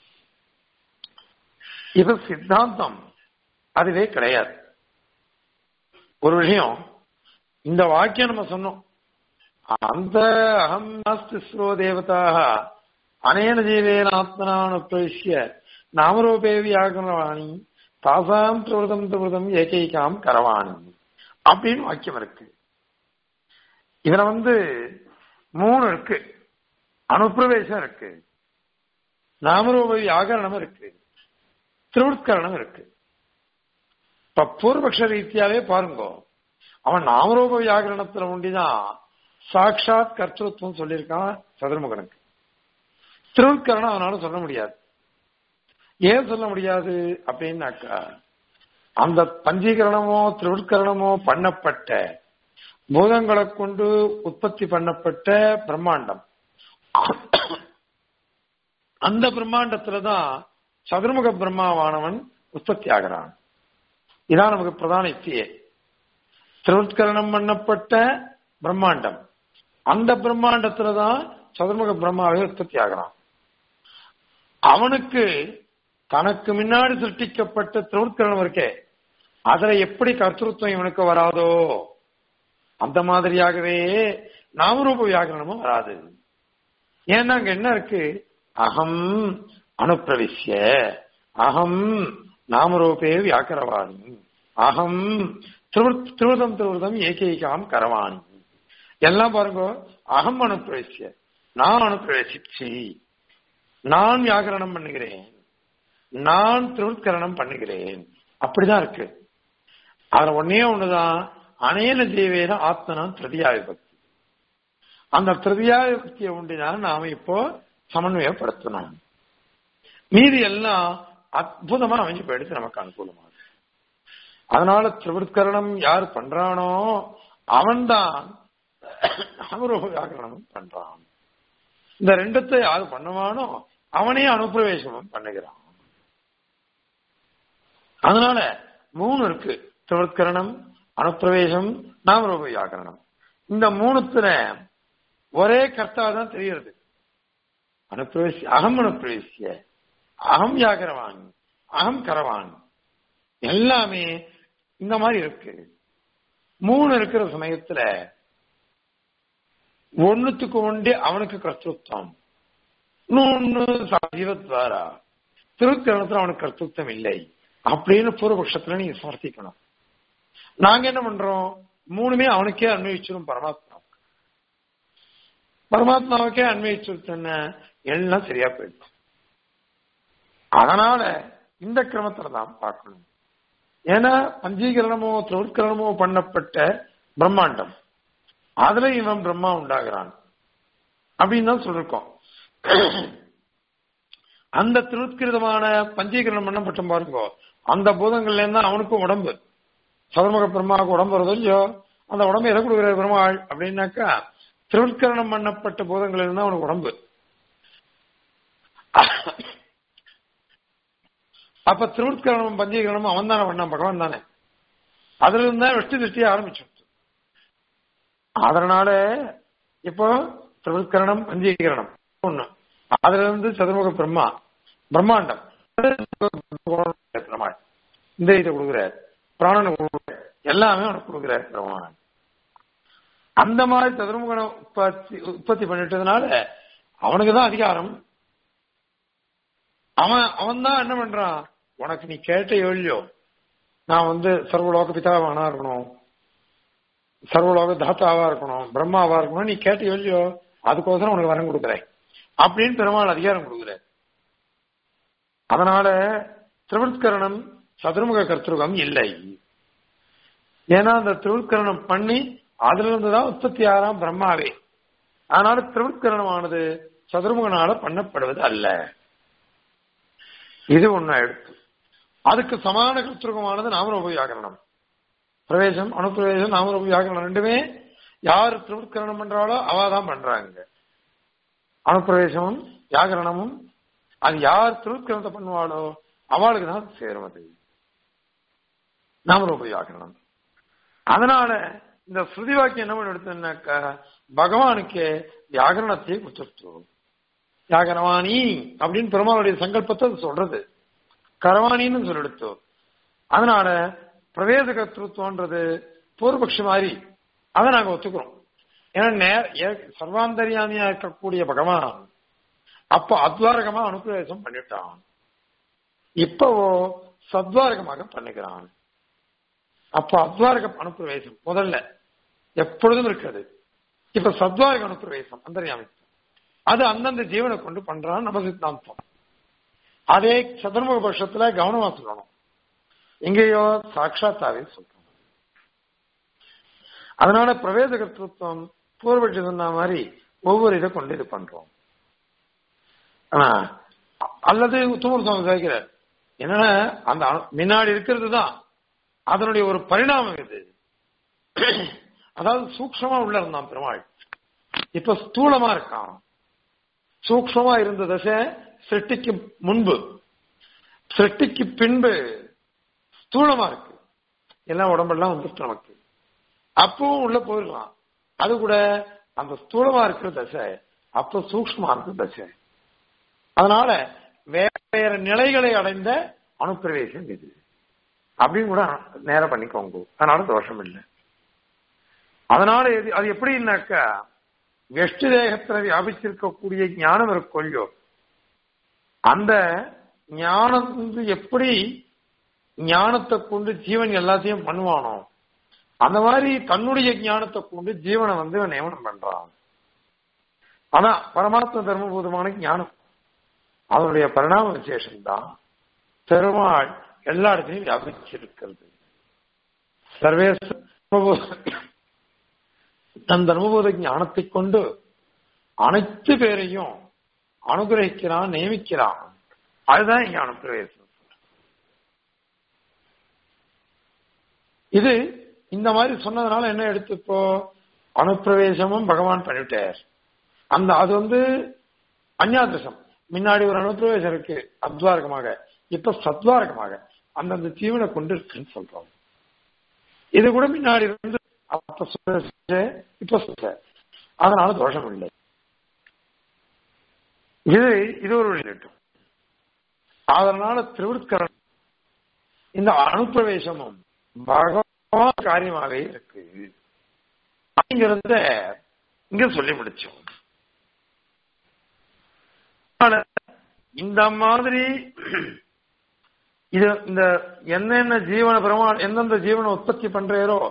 Speaker 1: இது சித்தாந்தம் அதுவே கிடையாது ஒரு விஷயம் இந்த வாக்கியம் நம்ம சொன்னோம் அந்த அகம் நாஸ்தி ஸ்ரோ தேவதாக அனேன ஜீவேன ஆத்மனானுப்பிய நாமரூபே வியாகரவாணி தாசாம் பிரவதம் பிரவதம் ஏகைகாம் கரவாணி அப்படின்னு வாக்கியம் இருக்கு இதுல வந்து மூணு இருக்கு அனுப்பிரவேசம் இருக்கு நாமரூப வியாகரணம் இருக்கு திருவுட்கரணம் இருக்கு இப்ப பூர்வபக்ஷ ரீதியாவே பாருங்க அவன் நாமரூப வியாகரணத்துல உண்டிதான் சாட்சாத் கர்த்தத்துவம் சொல்லியிருக்கான் சதுர்முகனுக்கு திருவுட்கரணம் அவனால சொல்ல முடியாது ஏன் சொல்ல முடியாது அப்படின்னாக்கா அந்த பஞ்சீகரணமோ திருவுட்கரணமோ பண்ணப்பட்ட பூதங்களை கொண்டு உற்பத்தி பண்ணப்பட்ட பிரம்மாண்டம் அந்த பிரம்மாண்டத்துலதான் சதுர்முக பிரம்மாவானவன் உற்பத்தி ஆகிறான் இதான் நமக்கு பிரதான யுக்தியே திருவுட்கரணம் பண்ணப்பட்ட பிரம்மாண்டம் அந்த பிரம்மாண்டத்துலதான் சதுர்முக பிரம்மாவே உற்பத்தி ஆகிறான் அவனுக்கு தனக்கு முன்னாடி சிருஷ்டிக்கப்பட்ட திருவுட்கரணம் இருக்கே அதுல எப்படி கர்த்தத்துவம் இவனுக்கு வராதோ அந்த மாதிரியாகவே நாமரூப வியாகரணமும் வராது ஏன்னா அங்க என்ன இருக்கு அகம் அனுப்பிரவிஷ்ய அகம் நாமரூபே வியாக்கரவாணி அகம் திருவிதம் திருவிதம் ஏகைகாம் கரவாணி எல்லாம் பாருங்க அகம் அனுப்பிரவிஷ்ய நான் அனுப்பிரவேசிச்சு நான் வியாகரணம் பண்ணுகிறேன் நான் திருவுட்கரணம் பண்ணுகிறேன் அப்படிதான் இருக்கு அதுல ஒன்னே ஒண்ணுதான் அனேன ஜீவேன ஆத்மனா திருதியா விபக்தி அந்த திருதியா விபக்தியை உண்டினால் நாம இப்போ சமன்வயப்படுத்தணும் மீதி எல்லாம் அற்புதமா அமைஞ்சு போயிடுச்சு நமக்கு அனுகூலமாக அதனால திருவிற்கரணம் யார் பண்றானோ அவன்தான் அமரோக வியாகரணமும் பண்றான் இந்த ரெண்டத்தை யார் பண்ணுவானோ அவனே அனுப்பிரவேசமும் பண்ணுகிறான் அதனால மூணு இருக்கு திருவிற்கரணம் அனுப்பிரவேசம் நாமரூப வியாகரணம் இந்த மூணுத்துல ஒரே கர்த்தா தான் தெரிகிறது அனுப்பிரவேசி அகம் அனுப்பிரவேசிய அகம் யாகரவான் அகம் கரவான் எல்லாமே இந்த மாதிரி இருக்கு மூணு இருக்கிற சமயத்துல ஒண்ணுத்துக்கு ஒன்றே அவனுக்கு கர்த்தத்துவம் இன்னொன்னு ஜீவத்வாரா திருக்கரணத்துல அவனுக்கு கர்த்தத்துவம் இல்லை அப்படின்னு பூர்வபக்ஷத்துல நீங்க சமர்த்திக்கணும் நாங்க என்ன பண்றோம் மூணுமே அவனுக்கே அன்வயிச்சிடும் பரமாத்மா பரமாத்மாவுக்கே அன்வயிச்சுருத்தன எல்லாம் சரியா போயிடும் அதனால இந்த கிரமத்துல தான் பார்க்கணும் ஏன்னா பஞ்சீகரணமோ தொழிற்கரணமோ பண்ணப்பட்ட பிரம்மாண்டம் அதுல இவன் பிரம்மா உண்டாகிறான் அப்படின்னு தான் சொல்லிருக்கோம் அந்த திருத்கிருதமான பஞ்சீகரணம் பண்ணப்பட்ட பாருங்க அந்த பூதங்கள்ல இருந்தா அவனுக்கும் உடம்பு சதுர்முக பிரம்மாவுக்கு உடம்பு வருதோ இல்லையோ அந்த உடம்பு எதை கொடுக்குற பெருமாள் அப்படின்னாக்கா திருவிற்கரணம் பண்ணப்பட்ட பூதங்கள் இருந்தா அவனுக்கு உடம்பு அப்ப திருவிற்கரணம் பஞ்சீகரணம் அவன் தானே பண்ணான் பகவான் தானே அதுல இருந்தா வெஷ்டி திருஷ்டிய ஆரம்பிச்சு அதனால இப்போ திருவிற்கரணம் பஞ்சீகரணம் ஒண்ணு அதுல இருந்து சதுர்முக பிரம்மா பிரம்மாண்டம் பெருமாள் இந்த இதை கொடுக்குறார் பிராணனை கொடுக்குறார் எல்லாமே அவனுக்கு கொடுக்குறார் பெருமாள் அந்த மாதிரி சதுர்முகனை உற்பத்தி உற்பத்தி பண்ணிட்டதுனால அவனுக்கு தான் அதிகாரம் அவன் அவன் தான் என்ன பண்றான் உனக்கு நீ கேட்ட எவ்வளியோ நான் வந்து சர்வலோக பிதாவானா இருக்கணும் சர்வலோக தாத்தாவா இருக்கணும் பிரம்மாவா இருக்கணும் நீ கேட்ட எவ்வளியோ அதுக்கோசரம் உனக்கு வரம் கொடுக்குறேன் அப்படின்னு பெருமாள் அதிகாரம் கொடுக்குறார் அதனால திருவிற்கரணம் சதுர்முக கர்த்தருகம் இல்லை ஏன்னா அந்த திருவிற்கரணம் பண்ணி அதுல இருந்துதான் உற்பத்தி ஆறாம் பிரம்மாவே அதனால திருவிற்கரணமானது சதுர்முகனால பண்ணப்படுவது அல்ல இது ஒண்ணு எடுத்து அதுக்கு சமான கர்த்தருகமானது நாமரூப வியாகரணம் பிரவேசம் அணுப்பிரவேசம் நாமரூப வியாகரணம் ரெண்டுமே யார் திருவிற்கரணம் பண்றாளோ அவ தான் பண்றாங்க அணுப்பிரவேசமும் வியாகரணமும் அது யார் திருவிற்கரணத்தை பண்ணுவாளோ அவளுக்கு தான் சேரும் அது நாமரூப வியாகரணம் அதனால இந்த ஸ்ருதி வாக்கியம் என்ன பண்ணி எடுத்தோம்னாக்கா பகவானுக்கு வியாகரணத்தை கொடுத்துருத்தோம் வியாகரவாணி அப்படின்னு பெருமாளுடைய சங்கல்பத்தை அது சொல்றது கரவாணின்னு சொல்லி எடுத்தோம் அதனால பிரவேத கர்த்தத்துவன்றது பூர்வபக்ஷ மாதிரி அதை நாங்க ஒத்துக்கிறோம் ஏன்னா நேர சர்வாந்தரியாமியா இருக்கக்கூடிய பகவான் அப்போ அத்வாரகமா அனுப்பிரவேசம் பண்ணிட்டான் இப்போ சத்வாரகமாக பண்ணுகிறான் அப்ப அத்வாரக அனுப்பிரவேசம் முதல்ல எப்பொழுதும் இருக்கிறது இப்ப சத்வாரக அனுப்பிரவேசம் அந்தரியாமி அது அந்தந்த ஜீவனை கொண்டு பண்றான் நம்ம சித்தாந்தம் அதே சதுர்முக பட்சத்துல கவனமா சொல்லணும் எங்கேயோ சாட்சாத்தாவே சொல்றோம் அதனால பிரவேத கர்த்தத்துவம் பூர்வபட்சி சொன்ன மாதிரி ஒவ்வொரு இதை கொண்டு இது பண்றோம் ஆனா அல்லது உத்தமர் சுவாமி கேட்கிறார் என்னன்னா அந்த முன்னாடி இருக்கிறது தான் அதனுடைய ஒரு பரிணாமம் இது அதாவது சூக்ஷமா உள்ள இருந்தான் பெருமாள் இப்ப ஸ்தூலமா இருக்கான் சூக்ஷமா இருந்த தசை சிருஷ்டிக்கு முன்பு சிருஷ்டிக்கு பின்பு ஸ்தூலமா இருக்கு எல்லாம் உடம்பெல்லாம் வந்துட்டு நமக்கு அப்பவும் உள்ள போயிடலாம் அது கூட அந்த ஸ்தூலமா இருக்கிற தசை அப்ப சூக்ஷமா இருக்கிற தசை அதனால வேற வேற நிலைகளை அடைந்த அணுப்பிரவேசம் இது அப்படின்னு கூட நேரம் பண்ணிக்கோங்க அதனால தோஷம் இல்லை அதனால எது அது எப்படின்னாக்கா வெஷ்டு தேகத்துல வியாபிச்சிருக்கக்கூடிய ஞானம் இருக்கொள்ளியோ அந்த ஞானம் வந்து எப்படி ஞானத்தை கொண்டு ஜீவன் எல்லாத்தையும் பண்ணுவானோ அந்த மாதிரி தன்னுடைய ஞானத்தை கொண்டு ஜீவனை வந்து நியமனம் பண்றான் ஆனா பரமாத்ம தர்மபூதமான ஞானம் அதனுடைய பரிணாம விசேஷம் தான் பெருமாள் எல்லா இடத்திலையும் வியாபிச்சிருக்கிறது சர்வேச தன் தர்மபோத ஞானத்தை கொண்டு அனைத்து பேரையும் அனுகிரகிக்கிறான் நியமிக்கிறான் அதுதான் இங்க அனுப்பிரவேசம் இது இந்த மாதிரி சொன்னதுனால என்ன எடுத்துப்போ அனுப்பிரவேசமும் பகவான் பண்ணிவிட்டார் அந்த அது வந்து அந்நாதிசம் முன்னாடி ஒரு அனுப்பிரவேசம் இருக்கு அத்வாரகமாக இப்ப சத்வாரகமாக அந்தந்த ஜீவனை கொண்டு இருக்குன்னு சொல்றோம் இது கூட முன்னாடி இருந்து அப்ப சொல்ல இப்ப சொல்ல அதனால தோஷம் இல்லை இது இது ஒரு ரிலேட்டும் அதனால திருவிற்கரணம் இந்த அனுப்பிரவேசமும் பகவான் காரியமாகவே இருக்கு அப்படிங்கிறத இங்க சொல்லி முடிச்சோம் இந்த மாதிரி இது இந்த என்னென்ன ஜீவன பிரமா எந்தெந்த ஜீவனை உற்பத்தி பண்றாரோ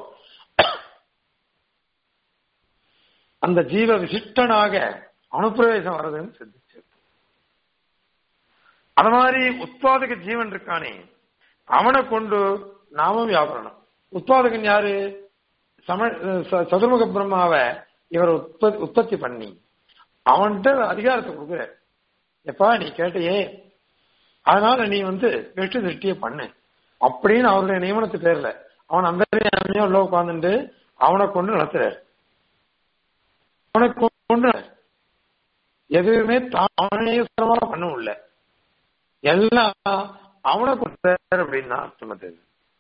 Speaker 1: அந்த ஜீவ விசிஷ்டனாக அனுப்பிரவேசம் வர்றதுன்னு சிந்திச்சு அது மாதிரி உத்பாதக ஜீவன் இருக்கானே அவனை கொண்டு நாமும் வியாபரணம் உத்பாதகன் யாரு சம சதுர்முக பிரம்மாவை இவர் உற்பத்தி பண்ணி அவன்கிட்ட அதிகாரத்தை கொடுக்குற எப்பா நீ கேட்டையே அதனால நீ வந்து வெற்றி திருஷ்டிய பண்ணு அப்படின்னு அவருடைய நியமனத்து பேர்ல அவன் அந்த உள்ள உட்கார்ந்துட்டு அவனை கொண்டு நடத்துறாரு அவனை கொண்டு எதுவுமே தானே பண்ண முடியல எல்லாம் அவனை கொண்டார் அப்படின்னு அர்த்தம் அது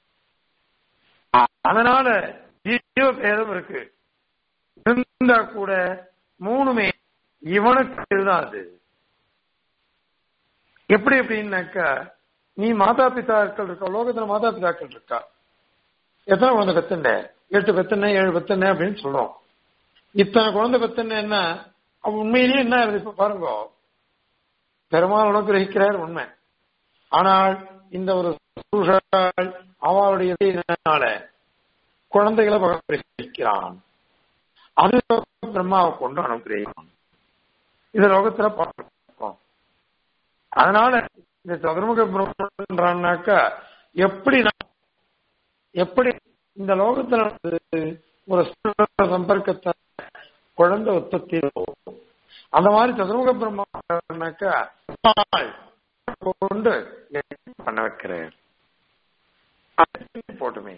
Speaker 1: அதனால ஜீவ பேதம் இருக்கு இருந்தா கூட மூணுமே இவனுக்கு தான் அது எப்படி எப்படின்னாக்கா நீ மாதா பிதாக்கள் இருக்கா லோகத்துல மாதா பிதாக்கள் இருக்கா எத்தனை குழந்தை பெத்துண்ட எட்டு பெத்துன ஏழு பெத்துன அப்படின்னு சொல்றோம் இத்தனை குழந்தை பெத்துன என்ன உண்மையிலேயே என்ன இருக்கு இப்ப பாருங்க பெருமாள் அனுகிரகிக்கிறார் உண்மை ஆனால் இந்த ஒரு அவளுடைய குழந்தைகளை அனுகிரகிக்கிறான் அது பிரம்மாவை கொண்டு அனுகிரகிக்கிறான் இந்த லோகத்துல பார்க்கிறோம் அதனால இந்த சதுர்முக பிரம்மன்றான்னாக்கா எப்படி எப்படி இந்த லோகத்துல ஒரு சம்பர்க்கத்தை குழந்தை உற்பத்தி அந்த மாதிரி சதுர்முக பிரம்மாக்கா கொண்டு பண்ண வைக்கிறேன் போட்டுமே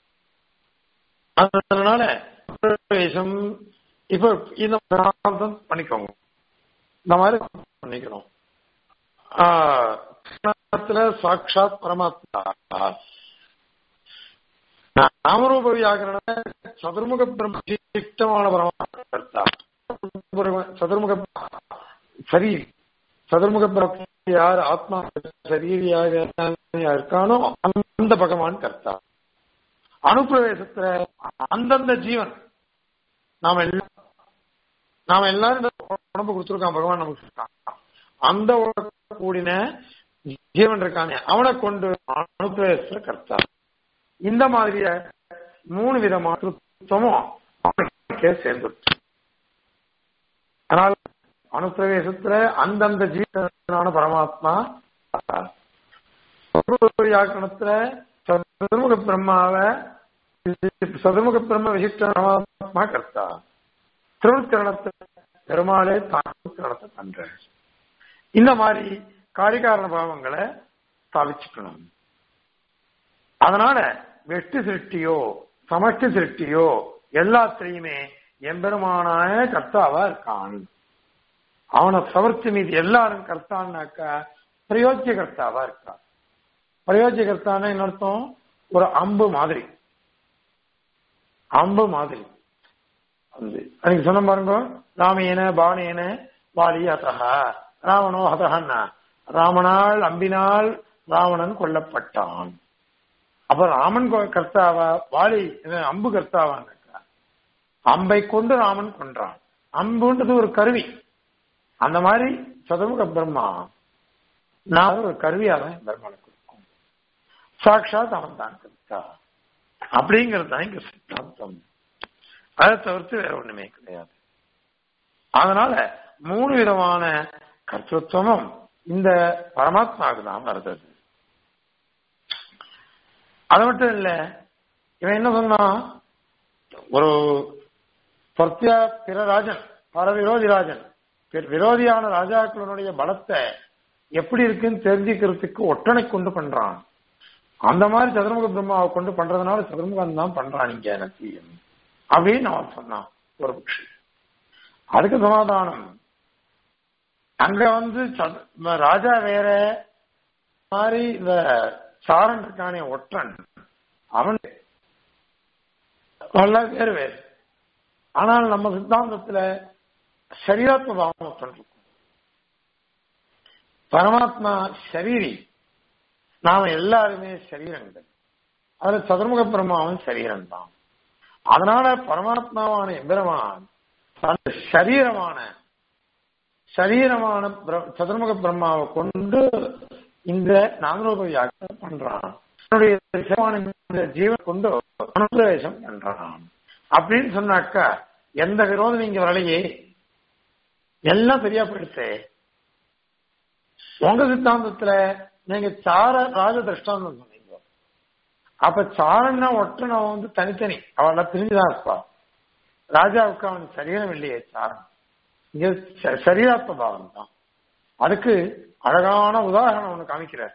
Speaker 1: அதனால பிரவேசம் இப்ப இந்த பண்ணிக்கோங்க இந்த மாதிரி பண்ணிக்கணும் சாட்சாத் பரமாத்மா நாமரூப வியாகரண சதுர்முக பிரம்மமான பரமாத்மா சதுர்முக சரி சதுர்முக யார் ஆத்மா சரீரியாக இருக்கானோ அந்த பகவான் கர்த்தா அனுப்பிரவேசத்துல அந்தந்த ஜீவன் நாம எல்லாம் நாம எல்லாரும் உடம்பு கொடுத்துருக்கான் பகவான் நமக்கு இருக்கான் அந்த கூடின ஜீவன் இருக்கானே அவனை கொண்டு அனுப்பிரவேசத்துல கர்த்தா இந்த மாதிரிய மூணு விதமான சுத்தமும் அவனுக்கே சேர்ந்துருச்சு அதனால அனுப்பிரவேசத்துல அந்தந்த ஜீவனான பரமாத்மா வியாக்கணத்துல சதுர்முக பிரம்மாவை சதுர்முக பிரம்ம விசிஷ்ட பரமாத்மா கர்த்தா திருவுட்கரணத்தை பெருமாளே தாக்கரணத்தை பண்ற இந்த மாதிரி காரிகாரண பாவங்களை ஸ்தாபிச்சுக்கணும் அதனால வெட்டு சிருஷ்டியோ சமஷ்டி சிருஷ்டியோ எல்லாத்திலையுமே எம்பெருமானாய கர்த்தாவா இருக்கான் அவனை தவிர்த்து மீது எல்லாரும் கர்த்தான்னாக்கா பிரயோஜ்ய கர்த்தாவா இருக்கான் பிரயோஜ்ய கர்த்தான என்ன அர்த்தம் ஒரு அம்பு மாதிரி அம்பு மாதிரி அன்னைக்கு சொன்ன பாருங்க ராமேன பானேன வாலி அத்தகா ராவணோ ஹதஹன்னா ராமனால் அம்பினால் ராவணன் கொல்லப்பட்டான் அப்ப ராமன் கர்த்தாவா வாலி அம்பு கர்த்தாவான்னாக்கா அம்பை கொண்டு ராமன் கொன்றான் அம்புன்றது ஒரு கருவி அந்த மாதிரி சதுர்முக பிரம்மா நான் ஒரு கருவியாக பெருமாளுக்கு இருக்கும் சாட்சாத் அவன் தான் கர்த்தா அப்படிங்கிறது தான் இங்க சித்தாந்தம் அதை தவிர்த்து வேற ஒண்ணுமே கிடையாது அதனால மூணு விதமான கர்த்தத்துவமும் இந்த பரமாத்மாவுக்கு தான் வருது அது மட்டும் இல்ல இவன் என்ன சொன்னான் ஒரு பர்த்தியா பிற ராஜன் பர விரோதி ராஜன் விரோதியான ராஜாக்களுடைய பலத்தை எப்படி இருக்குன்னு தெரிஞ்சுக்கிறதுக்கு ஒட்டனை கொண்டு பண்றான் அந்த மாதிரி சதுர்முக பிரம்மாவை கொண்டு பண்றதுனால சதுர்முகம் தான் பண்றான் இங்க எனக்கு அப்படின்னு அவன் சொன்னான் ஒரு பட்சி அதுக்கு சமாதானம் அங்க வந்து ராஜா வேற மாதிரி இந்த சாரன் இருக்கானே ஒற்றன் அவன் வேறு வேறு ஆனால் நம்ம சித்தாந்தத்துல சரீராத்ம பாவம் ஒற்றன் இருக்கும் பரமாத்மா சரீரி நாம எல்லாருமே சரீரங்கள் அதுல சதுர்முக பிரம்மாவும் சரீரம் தான் அதனால பரமாத்மாவான எம்பெருமான் தன் சரீரமான சரீரமான பிர- சதுர்முக பிரம்மாவை கொண்டு இந்த நாமரூப வியாக்கியம் பண்றான் தன்னுடைய சிவமான இந்த ஜீவன் கொண்டு அனுப்பிரவேசம் பண்றான் அப்படின்னு சொன்னாக்கா எந்த விரோதம் இங்க வரலையே எல்லாம் சரியா போயிடுச்சு உங்க சித்தாந்தத்துல நீங்க சார ராஜ திருஷ்டாந்தம் சொன்னீங்க அப்ப சாரன்னா ஒற்றன் வந்து தனித்தனி அவெல்லாம் பிரிஞ்சுதான் இருப்பா ராஜாவுக்கு அவன் சரீரம் இல்லையே சாரன் இங்க ச- சரீராத்ம பாவம் தான் அதுக்கு அழகான உதாரணம் ஒண்ணு காமிக்கிறார்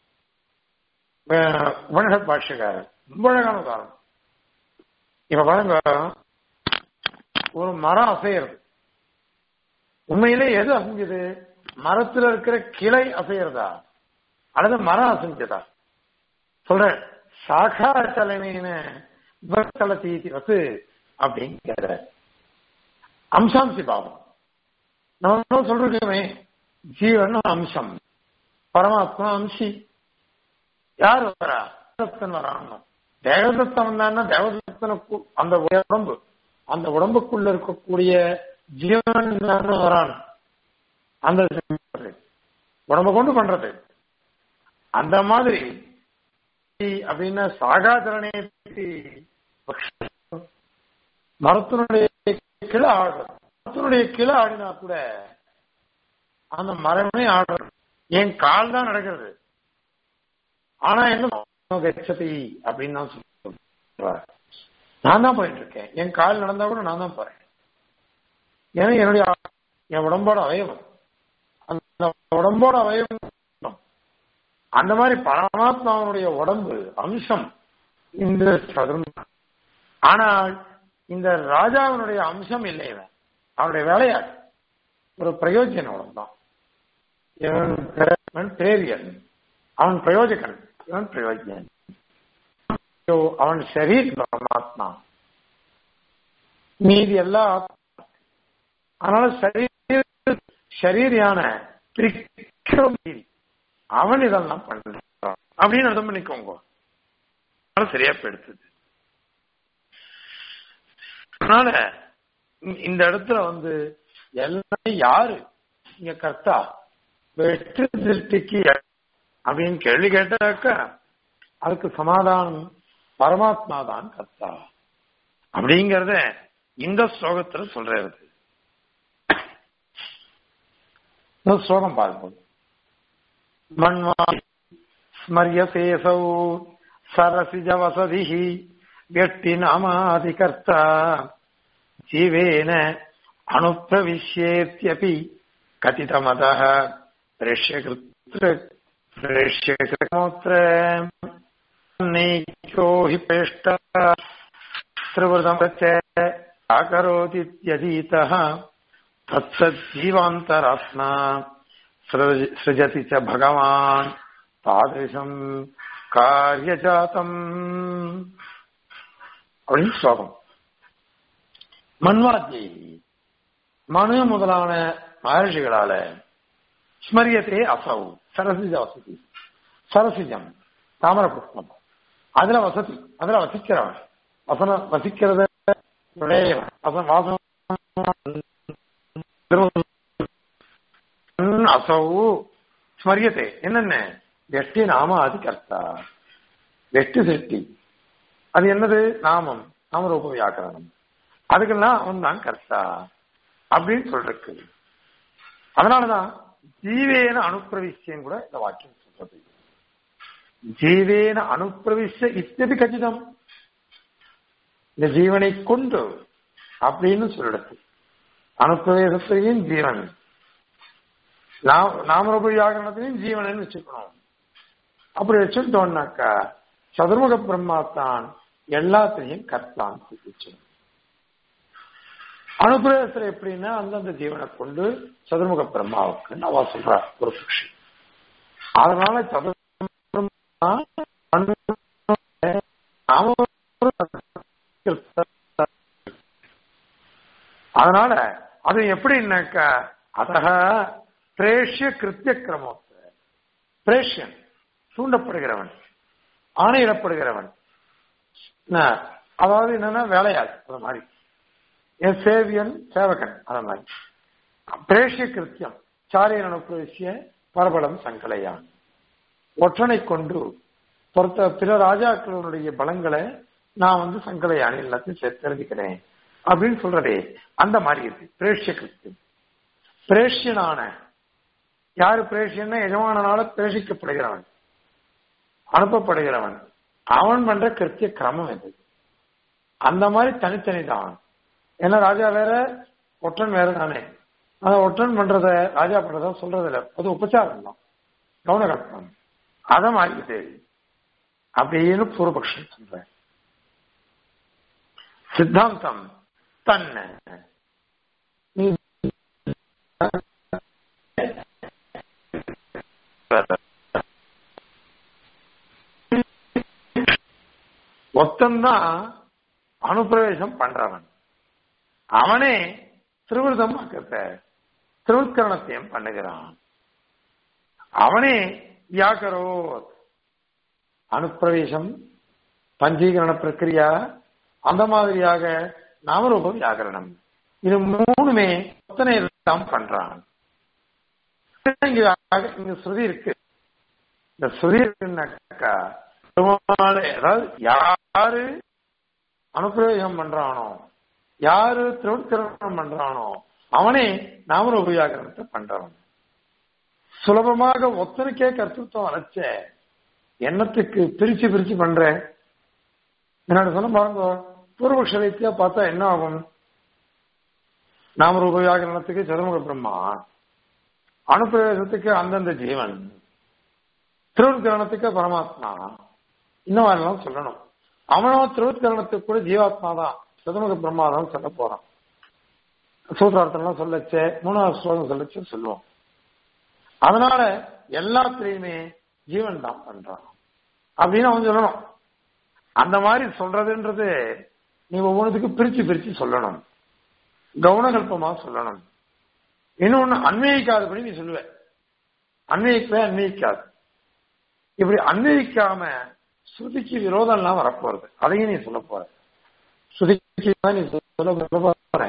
Speaker 1: அஹ் உபனிஷத் பாஷ்யக்காரர் ரொம்ப அழகான உதாரணம் இப்ப பாருங்க ஒரு மரம் அசையிறது உண்மையிலே எது அசைஞ்சது மரத்துல இருக்கிற கிளை அசையறதா அல்லது மரம் அசைஞ்சதா சொல்றேன் சாகா சலனேன விவர்த்தல தீதி வசு அப்படிங்கிற அம்சாம்சி பாவம் நம்ம சொல்றோமே ஜீவன் அம்சம் பரமாத்மா அம்சி யார் வரா தேவதத்தன் வரான் தேவதத்தன் வந்தான்னா தேவதத்தன அந்த உடம்பு அந்த உடம்புக்குள்ள இருக்கக்கூடிய ஜீவன் தானே வரான் அந்த உடம்ப கொண்டு பண்றது அந்த மாதிரி அப்படின்னா சாகாச்சரணே மரத்தினுடைய கிளை ஆடுறது மரத்தினுடைய கிளை ஆடினா கூட அந்த மரமே ஆடுறது என் கால் தான் நடக்கிறது ஆனா என்ன கச்சதி அப்படின்னு நான் சொல்றேன் நான் தான் போயிட்டு இருக்கேன் என் கால் நடந்தா கூட நான் தான் போறேன் ஏன்னா என்னுடைய என் உடம்போட அவயவம் அந்த உடம்போட அவயவம் அந்த மாதிரி பரமாத்மாவனுடைய உடம்பு அம்சம் இந்த சதுரம் ஆனால் இந்த ராஜாவினுடைய அம்சம் இல்லை இவன் அவனுடைய வேலையாடு ஒரு பிரயோஜனம் தான் இவன் பேரியன் அவன் பிரயோஜகன் இவன் பிரயோஜன் அவன் சரீர் பரமாத்மா மீதி எல்லாம் அதனால சரீர் சரீரியான அவன் இதெல்லாம் பண்றான் அப்படின்னு அர்த்தம் பண்ணிக்கோங்க அதனால சரியா போயிடுது அதனால இந்த இடத்துல வந்து எல்லாமே யாரு இங்க கர்த்தா வெற்றி திருஷ்டிக்கு அப்படின்னு கேள்வி கேட்டாக்கா அதுக்கு சமாதானம் பரமாத்மா தான் கர்த்தா அப்படிங்கறத இந்த ஸ்லோகத்துல சொல்றது இந்த ஸ்லோகம் பார்ப்போம் மண்வா ஸ்மரியசேசௌ சரசிஜ வசதி व्यक्ति नामाधिकर्ता जीवेन अनुप्रविश्येत्यपि कथितमतः प्रेष्यकृत्र प्रेष्यकृतमोत्र नैक्यो हि प्रेष्ट त्रिवृतम् च आकरोतीत्यधीतः तत्सज्जीवान्तरात्मा सृजति च भगवान् तादृशम् कार्यजातम् அப்படின்னு ஸ்லோகம் மன்வாத்தி மனு முதலான மகர்ஷிகளால ஸ்மரியத்தே அசௌ சரசிஜ வசதி சரசிஜம் தாமர புஷ்பம் அதுல வசதி அதுல வசிக்கிறவன் வசன வசிக்கிறத உடையவன் வசன வாசம் அசௌ ஸ்மரியத்தை என்னென்ன வெட்டி நாம அது கர்த்தா வெட்டி சிருஷ்டி அது என்னது நாமம் நாமரூப வியாக்கரணம் அதுக்கெல்லாம் அவன் தான் கர்த்தா அப்படின்னு சொல்றது அதனாலதான் ஜீவேன அனுப்பிரவிஷ்யம் கூட இந்த வாக்கியம் சொல்றது ஜீவேன அனுப்பிரவிஷ்ய இத்தது கச்சிதம் இந்த ஜீவனை கொண்டு அப்படின்னு சொல்லிடுது அனுப்பிரவேசத்திலையும் ஜீவன் நாமரூப வியாகரணத்திலையும் ஜீவனன்னு வச்சுக்கணும் அப்படி வச்சுட்டோம்னாக்கா சதுர்முக பிரம்மாத்தான் எல்லாத்தையும் கர்த்தான் வச்சு அனுகிரகத்துல எப்படின்னா அந்தந்த ஜீவனை கொண்டு சதுர்முக பிரம்மாவுக்கு நவா சொல்ற ஒரு பட்சி அதனால அதனால அது எப்படின்னாக்கா அதக பிரேஷ்ய கிருத்திய கிரமோத்த பிரேஷ்யன் தூண்டப்படுகிறவன் ஆணையிடப்படுகிறவன் என்ன, அதாவது என்னன்னா வேலையாள் அது மாதிரி என் சேவியன் சேவகன் அத மாதிரி பிரேஷ்ய கிருத்தியம் சாரியன் அனுப்பிய பரபலம் சங்கலையான் ஒற்றனை கொண்டு பொறுத்த பிற ராஜாக்களுடைய பலங்களை நான் வந்து சங்கலையான் எல்லாத்தையும் சேர்த்து தெரிஞ்சுக்கிறேன் அப்படின்னு சொல்றதே அந்த மாதிரி இருக்கு பிரேஷ்ய கிருத்தியம் பிரேஷ்யனான யாரு பிரேஷ்யன்னா எஜமானனால பிரேஷிக்கப்படுகிறவன் அனுப்பப்படுகிறவன் அவன் பண்ற கிருத்திய கிரமம் இது அந்த மாதிரி தனித்தனி தான் ஏன்னா ராஜா வேற ஒற்றன் வேற தானே அந்த ஒற்றன் பண்றத ராஜா பண்றதா சொல்றது இல்ல அது உபச்சாரம் தான் கவனகல்பம் அத மாறிக்கிட்டு அப்படின்னு பூர்வபக்ஷம் சொல்ற சித்தாந்தம் தன்னை நீ ஒத்தந்தான் அனுப்பிரவேசம் பண்றவன் அவனே திருவிருதம் திருவிற்கரணத்தையும் பண்ணுகிறான் அவனே வியாக்கரோ அனுப்பிரவேசம் பஞ்சீகரண பிரக்கிரியா அந்த மாதிரியாக நாமரூப வியாகரணம் இது மூணுமே ஒத்தனை தான் பண்றான் இங்க இங்க ஸ்ருதி இருக்கு இந்த ஸ்ருதி இருக்குன்னாக்கா பெருமாளே, அதாவது யாரு அனுப்பிரயோகம் பண்றானோ யாரு திருவிக்கிரமணம் பண்றானோ அவனே நாமரூப வியாகரணத்தை பண்றவன் சுலபமாக ஒத்தனுக்கே கர்த்தத்துவம் அழைச்ச எண்ணத்துக்கு பிரிச்சு பிரிச்சு பண்றேன் என்னோட சொன்ன பாருங்க பூர்வபக்ஷ ரீதியா பார்த்தா என்ன ஆகும் நாமரூப வியாகரணத்துக்கு சதுர்முக பிரம்மா அனுப்பிரவேசத்துக்கு அந்தந்த ஜீவன் திருவிக்கிரணத்துக்கு பரமாத்மா இந்த மாதிரிலாம் சொல்லணும் அவனும் திருவிக்கிரணத்துக்கு கூட ஜீவாத்மா தான் சதுர்முக பிரம்மா தான் சொல்ல போறான் சூத்திரார்த்தம்லாம் சொல்லச்சே மூணாவது ஸ்லோகம் சொல்லச்சு சொல்லுவோம் அதனால எல்லாத்திலையுமே ஜீவன் தான் பண்றான் அப்படின்னு அவன் சொல்லணும் அந்த மாதிரி சொல்றதுன்றது நீ ஒவ்வொன்றுத்துக்கும் பிரிச்சு பிரிச்சு சொல்லணும் கவுனகல்பமா சொல்லணும் இன்னொன்னு அன்வயிக்காதபடி நீ சொல்லுவ அன்வயிக்கவே அன்வயிக்காது இப்படி அன்வயிக்காம ஸ்ருதிக்கு விரோதம் எல்லாம் வரப்போறது அதையும் நீ சொல்ல போற ஸ்ருதிக்கு தான் நீ சொல்ல சொல்ல போற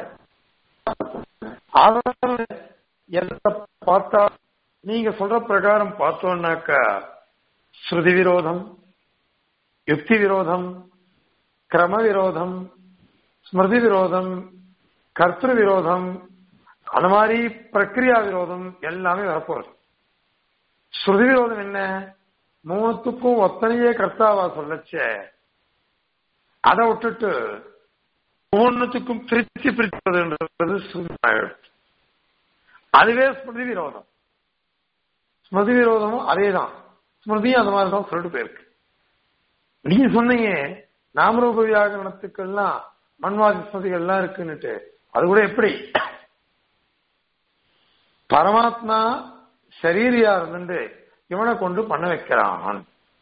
Speaker 1: அதனால எதை பார்த்தா நீங்க சொல்ற பிரகாரம் பார்த்தோம்னாக்கா ஸ்ருதி விரோதம் யுக்தி விரோதம் கிரம விரோதம் ஸ்மிருதி விரோதம் கர்த்திரு விரோதம் அந்த மாதிரி பிரக்ரியா விரோதம் எல்லாமே வரப்போகுது ஸ்ருதி விரோதம் என்ன மூணுத்துக்கும் ஒத்தனையே கர்த்தாவா சொல்லச்சே அதை விட்டுட்டு ஒவ்வொன்றுத்துக்கும் பிரிச்சு பிரிச்சதுன்றது ஸ்ருதி ஆயிடுச்சு. அதுவே ஸ்மிருதி விரோதம் ஸ்மிருதி விரோதமும் அதேதான் ஸ்மிருதியும் அந்த மாதிரி தான் சொல்லிட்டு போயிருக்கு நீங்க சொன்னீங்க நாமரூப வியாகரணத்துக்கெல்லாம் மண்வாதி ஸ்மிருதிகள்லாம் இருக்குன்னுட்டு அது கூட எப்படி பரமாத்மா சரீரியா இருந்துட்டு இவனை கொண்டு பண்ண வைக்கிறான்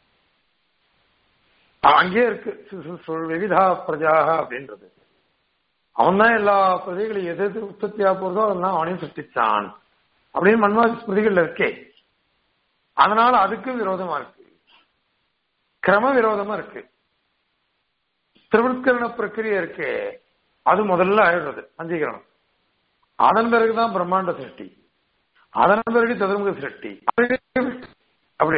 Speaker 1: அங்கே இருக்கு சு- சு- சொல் விவிதா பிரஜாக அப்படின்றது அவன் தான் எல்லா பிரஜைகளையும் எது எது உற்பத்தியா போறதோ அதெல்லாம் அவனையும் சிருஷ்டிச்சான் அப்படின்னு மன்வாதி ஸ்மிருதிகள்ல இருக்கே அதனால அதுக்கு விரோதமா இருக்கு கிரம விரோதமா இருக்கு திருவிற்கரண பிரக்கிரியை இருக்கு அது முதல்ல ஆயிடுறது பஞ்சீகரணம் அதன் பிறகுதான் பிரம்மாண்ட சிருஷ்டி அதன் பிறகு சதுர்முக சிருஷ்டி அப்படி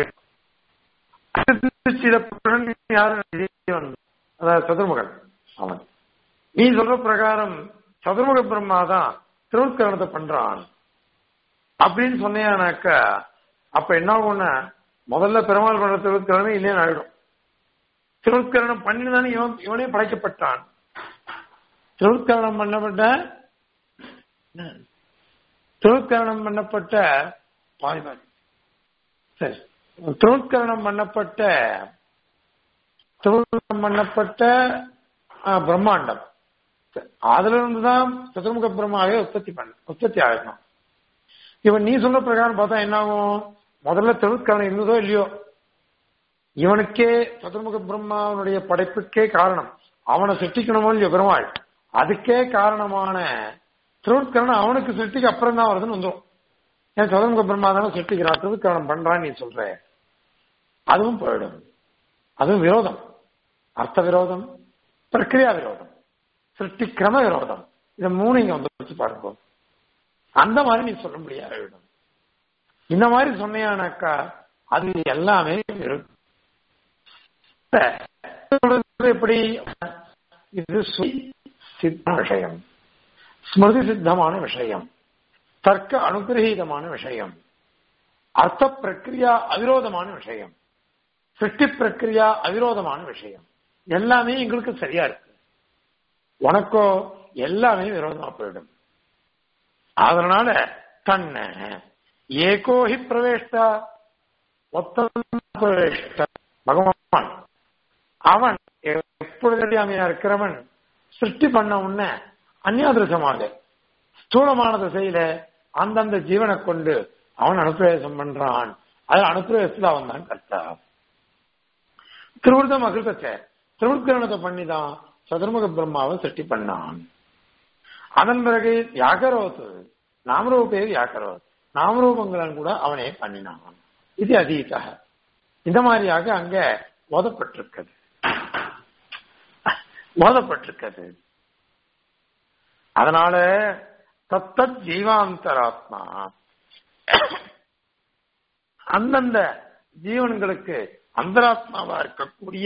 Speaker 1: சிதப்புடன் யாரும் ஜீவன் அதாவது சதுர்முகன் அவன் நீ சொல்ற பிரகாரம் சதுர்முக பிரம்மா தான் திருவுட்கரணத்தை பண்றான் அப்படின்னு சொன்னேனாக்கா அப்ப என்ன ஆகும்னா முதல்ல பெருமாள் பண்ற திருவுட்கரணமே இல்லைன்னு ஆயிடும் திருவுட்கரணம் பண்ணிதானே இவன் இவனே படைக்கப்பட்டான் திருவுட்கரணம் பண்ணப்பட்ட திருவுட்கரணம் பண்ணப்பட்ட பாதி பாதி சரி திருவுட்கரணம் பண்ணப்பட்ட திருவுட்கரணம் பண்ணப்பட்ட ஆ, பிரம்மாண்டம் அதுல இருந்துதான் சதுர்முக பிரம்மாவே உற்பத்தி பண்ண உற்பத்தி ஆகணும் இவன் நீ சொல்ற பிரகாரம் பார்த்தா என்ன ஆகும் முதல்ல திருவுட்கரணம் இருந்ததோ இல்லையோ இவனுக்கே சதுர்முக பிரம்மாவனுடைய படைப்புக்கே காரணம் அவனை சிருஷ்டிக்கணுமோ இல்லையோ பெருமாள் அதுக்கே காரணமான திருவுட்கரணம் அவனுக்கு சிருஷ்டிக்கு அப்புறம் தான் வருதுன்னு வந்துடும் ஏன் சதுர்முக பிரம்மா தானே சிருஷ்டிக்கிறான் திருவிக்கிரமணம் பண்றான்னு நீ சொல்ற அதுவும் போயிடும் அதுவும் விரோதம் அர்த்த விரோதம் பிரக்கிரியா விரோதம் சிருஷ்டி கிரம விரோதம் இதை மூணு இங்க வந்து வச்சு பாருங்க அந்த மாதிரி நீ சொல்ல முடியாது இந்த மாதிரி சொன்னியானாக்கா அது எல்லாமே விரோதம் எப்படி இது சித்த விஷயம் ஸ்மிருதி சித்தமான விஷயம் தர்க்க அனுகிரகீதமான விஷயம் அர்த்த பிரக்கிரியா அவிரோதமான விஷயம் சிருஷ்டி பிரக்கிரியா அவிரோதமான விஷயம் எல்லாமே எங்களுக்கு சரியா இருக்கு உனக்கோ எல்லாமே விரோதமா போயிடும் அதனால தன்ன ஏகோஹி பிரவேஷ்டா ஒத்த பிரவேஷ்ட பகவான் அவன் எப்பொழுது அமையா இருக்கிறவன் சிருஷ்டி பண்ண உடனே அந்நியாதிருஷமாக ஸ்தூலமான திசையில அந்தந்த ஜீவனை கொண்டு அவன் அனுப்பிரவேசம் பண்றான் அது அனுப்பிரவேசத்துல அவன் தான் கர்த்தா திருவிருத்தம் அகிருத்தத்தை திருவிற்கரணத்தை பண்ணிதான் சதுர்முக பிரம்மாவை சிருஷ்டி பண்ணான் அதன் பிறகு வியாக்கரோத்து நாமரூபே வியாக்கரோத் நாமரூபங்களும் கூட அவனே பண்ணினான் இது அதீதாக இந்த மாதிரியாக அங்க ஓதப்பட்டிருக்கிறது ஓதப்பட்டிருக்கிறது அதனால தத்தத் ஜீவாந்தராத்மா அந்தந்த ஜீவன்களுக்கு அந்தராத்மாவா இருக்கக்கூடிய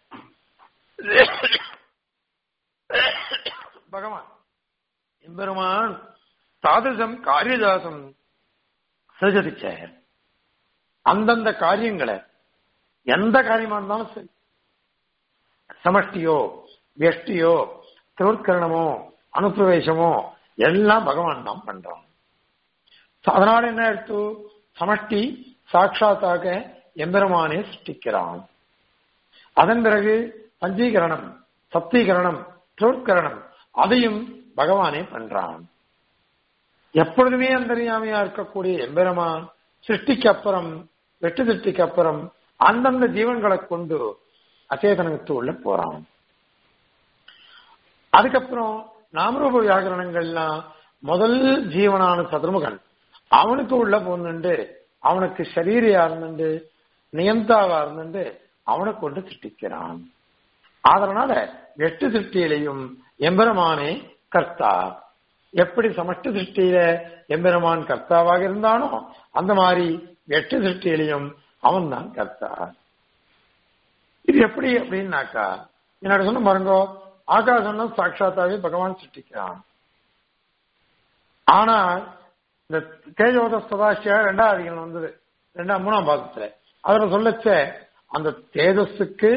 Speaker 1: பகவான் எம்பெருமான் தாதிருஷம் காரியதாசம் சிருஜதிச்ச அந்தந்த காரியங்களை எந்த காரியமா இருந்தாலும் சரி சமஷ்டியோ வெஷ்டியோ திருவற்கரணமோ அனுப்பிரவேசமோ எல்லாம் பகவான் தான் பண்றான் அதனால என்ன எடுத்து சமஷ்டி சாட்சாத்தாக எம்பெருமானே சிருஷ்டிக்கிறான் அதன் பிறகு பஞ்சீகரணம் சப்தீகரணம் திருவற்கரணம் அதையும் பகவானே பண்றான் எப்பொழுதுமே அந்தரியாமையா இருக்கக்கூடிய எம்பெருமான் சிருஷ்டிக்கு அப்புறம் வெட்டு சிருஷ்டிக்கு அப்புறம் அந்தந்த ஜீவன்களை கொண்டு அச்சேதனத்து உள்ள போறான் அதுக்கப்புறம் நாமரூப வியாகரணங்கள்லாம் முதல் ஜீவனான சதுர்முகன் அவனுக்கு உள்ள போந்துண்டு அவனுக்கு சரீரியா இருந்துண்டு நியந்தாவா இருந்துண்டு அவனை கொண்டு சிருஷ்டிக்கிறான் அதனால எட்டு சிருஷ்டியிலையும் எம்பெருமானே கர்த்தா எப்படி சமஷ்டி சிருஷ்டியில எம்பெருமான் கர்த்தாவாக இருந்தானோ அந்த மாதிரி எட்டு சிருஷ்டியிலையும் அவன் தான் கர்த்தா இது எப்படி அப்படின்னாக்கா என்னோட சொன்ன பாருங்கோ ஆகாசம்னா சாட்சாத்தாவே பகவான் சிருஷ்டிக்கிறான் ஆனா இந்த தேஜோத சதாசியா ரெண்டாவது அதிகம் வந்தது ரெண்டாம் மூணாம் பாகத்துல அதுல சொல்லச்ச அந்த தேஜஸுக்கு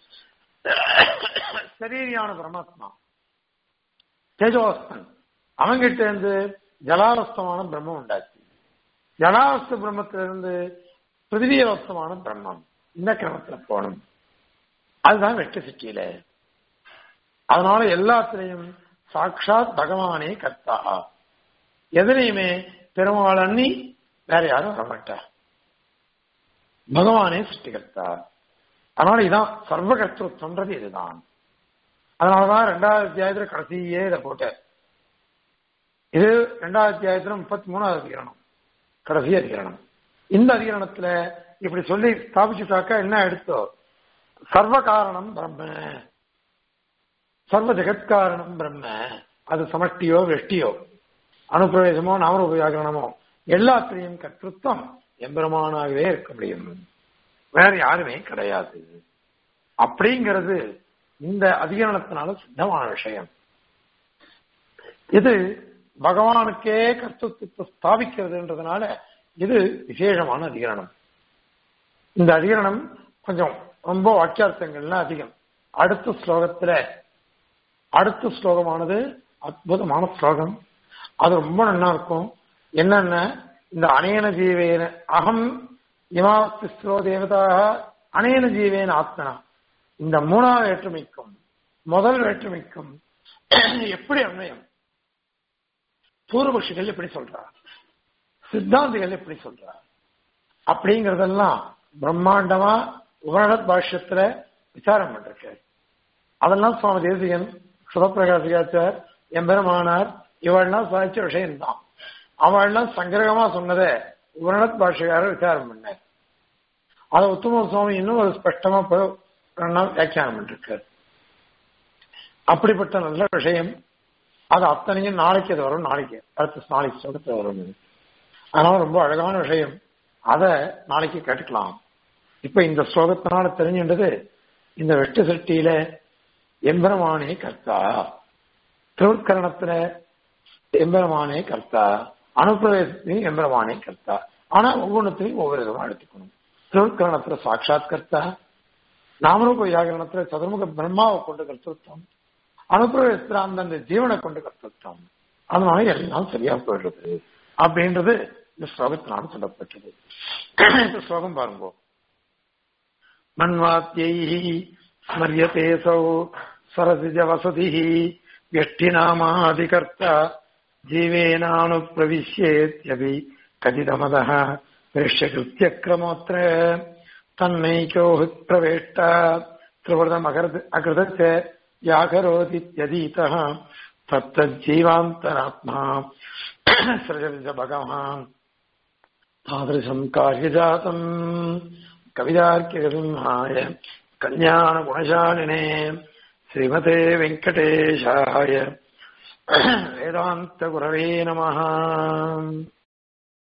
Speaker 1: சரீரியான பரமாத்மா தேஜோஸ்தன் அவங்கிட்ட இருந்து ஜலாவஸ்தமான பிரம்மம் உண்டாச்சு ஜலாவஸ்த பிரம்மத்திலிருந்து பிருத்திவியவஸ்தமான பிரம்மம் இந்த கிரமத்துல போகணும் அதுதான் வெட்டு சிட்டியில அதனால எல்லாத்திலையும் சாட்சாத் பகவானே கர்த்தா எதிலையுமே பெருமாள் அண்ணி வேற யாரும் வரமாட்டா பகவானே சிருஷ்டிகர்த்தா அதனால இதான் சர்வகர்த்தம்ன்றது இதுதான் அதனாலதான் ரெண்டாவது அத்தியாயத்துல கடைசியே இதை போட்டார் இது ரெண்டாவது அத்தியாயத்துல முப்பத்தி மூணாவது அதிகரணம் கடைசி அதிகரணம் இந்த அதிகரணத்துல இப்படி சொல்லி ஸ்தாபிச்சுட்டாக்கா என்ன எடுத்தோ சர்வ காரணம் பிரம்ம சர்வ ஜெகத்காரணம் பிரம்ம அது சமஷ்டியோ வெஷ்டியோ அனுப்பிரவேசமோ நாமரூப வியாகரணமோ எல்லாத்திலையும் கர்த்தத்துவம் எம்பெருமானாகவே இருக்க முடியும் வேற யாருமே கிடையாது அப்படிங்கிறது இந்த அதிகரணத்தினால சித்தமான விஷயம் இது பகவானுக்கே கர்த்தத்துவத்தை ஸ்தாபிக்கிறதுன்றதுனால இது விசேஷமான அதிகரணம் இந்த அதிகரணம் கொஞ்சம் ரொம்ப வாக்கியார்த்தங்கள்லாம் அதிகம் அடுத்த ஸ்லோகத்துல அடுத்த ஸ்லோகமானது அற்புதமான ஸ்லோகம் அது ரொம்ப நல்லா இருக்கும் என்னென்ன இந்த அனேன ஜீவேன அகம் இமாஸ்திஸ்ரோ தேவதாக அனேன ஜீவேன ஆத்மனா இந்த மூணாவது வேற்றுமைக்கும் முதல் வேற்றுமைக்கும் எப்படி அன்வயம் பூர்வபக்ஷிகள் எப்படி சொல்றார் சித்தாந்திகள் எப்படி சொல்றார் அப்படிங்கறதெல்லாம் பிரம்மாண்டமா உபநடத் பாஷ்யத்துல விசாரம் பண்றாரு அதெல்லாம் சுவாமி தேசிகன் சுதப்பிரகாசிகாச்சார் எம்பெருமானார் இவெல்லாம் சாதிச்ச விஷயம்தான் அவள்லாம் சங்கிரகமா சொன்னதை உரணத் பாஷையாரர் விசாரம் பண்ணார் அதை உத்தம சுவாமி இன்னும் ஒரு ஸ்பஷ்டமா வியாக்கியானம் பண்ணிருக்காரு அப்படிப்பட்ட நல்ல விஷயம் அது அத்தனையும் நாளைக்கு அது வரும் நாளைக்கு அடுத்த நாளைக்கு சொல்றது வரும் அதனால ரொம்ப அழகான விஷயம் அதை நாளைக்கு கேட்டுக்கலாம் இப்ப இந்த ஸ்லோகத்தினால தெரிஞ்சின்றது இந்த வெட்டு சட்டியில எம்பெருமானே கர்த்தா திருக்கரணத்துல எம்பெருமானே கர்த்தா அனுப்பிரவேசத்தையும் எம்பெருமானே கர்த்தா ஆனா ஒவ்வொன்றத்தையும் ஒவ்வொரு விதமா எடுத்துக்கணும் திருக்கரணத்துல சாட்சாத் கர்த்தா நாமரூப வியாகரணத்துல சதுர்முக பிரம்மாவை கொண்டு கர்த்தத்துவம் அனுப்பிரவேசத்துல அந்தந்த ஜீவனை கொண்டு கர்த்தத்துவம் அதனால எல்லாம் சரியா போயிடுறது அப்படின்றது இந்த ஸ்லோகத்தினால சொல்லப்பட்டது இந்த ஸ்லோகம் பாருங்க மண்வாத்தியை ஸ்மரியதேசௌ சரசிஜ வசதி व्यष्टिनामादिकर्ता जीवेनानुप्रविश्येत्यपि कथितमदः दृश्यकृत्यक्रमोऽत्र तन्नैको प्रवेष्टा त्रिवृतमकृत अकृत व्याकरोतीत्यधीतः तत्तज्जीवान्तरात्मा सृजति च भगवान् तादृशम् कार्यजातम् कविदार्क्यसिंहाय कल्याणगुणशालिने श्रीमते वेङ्कटेशाय वेदान्तगुरवे नमः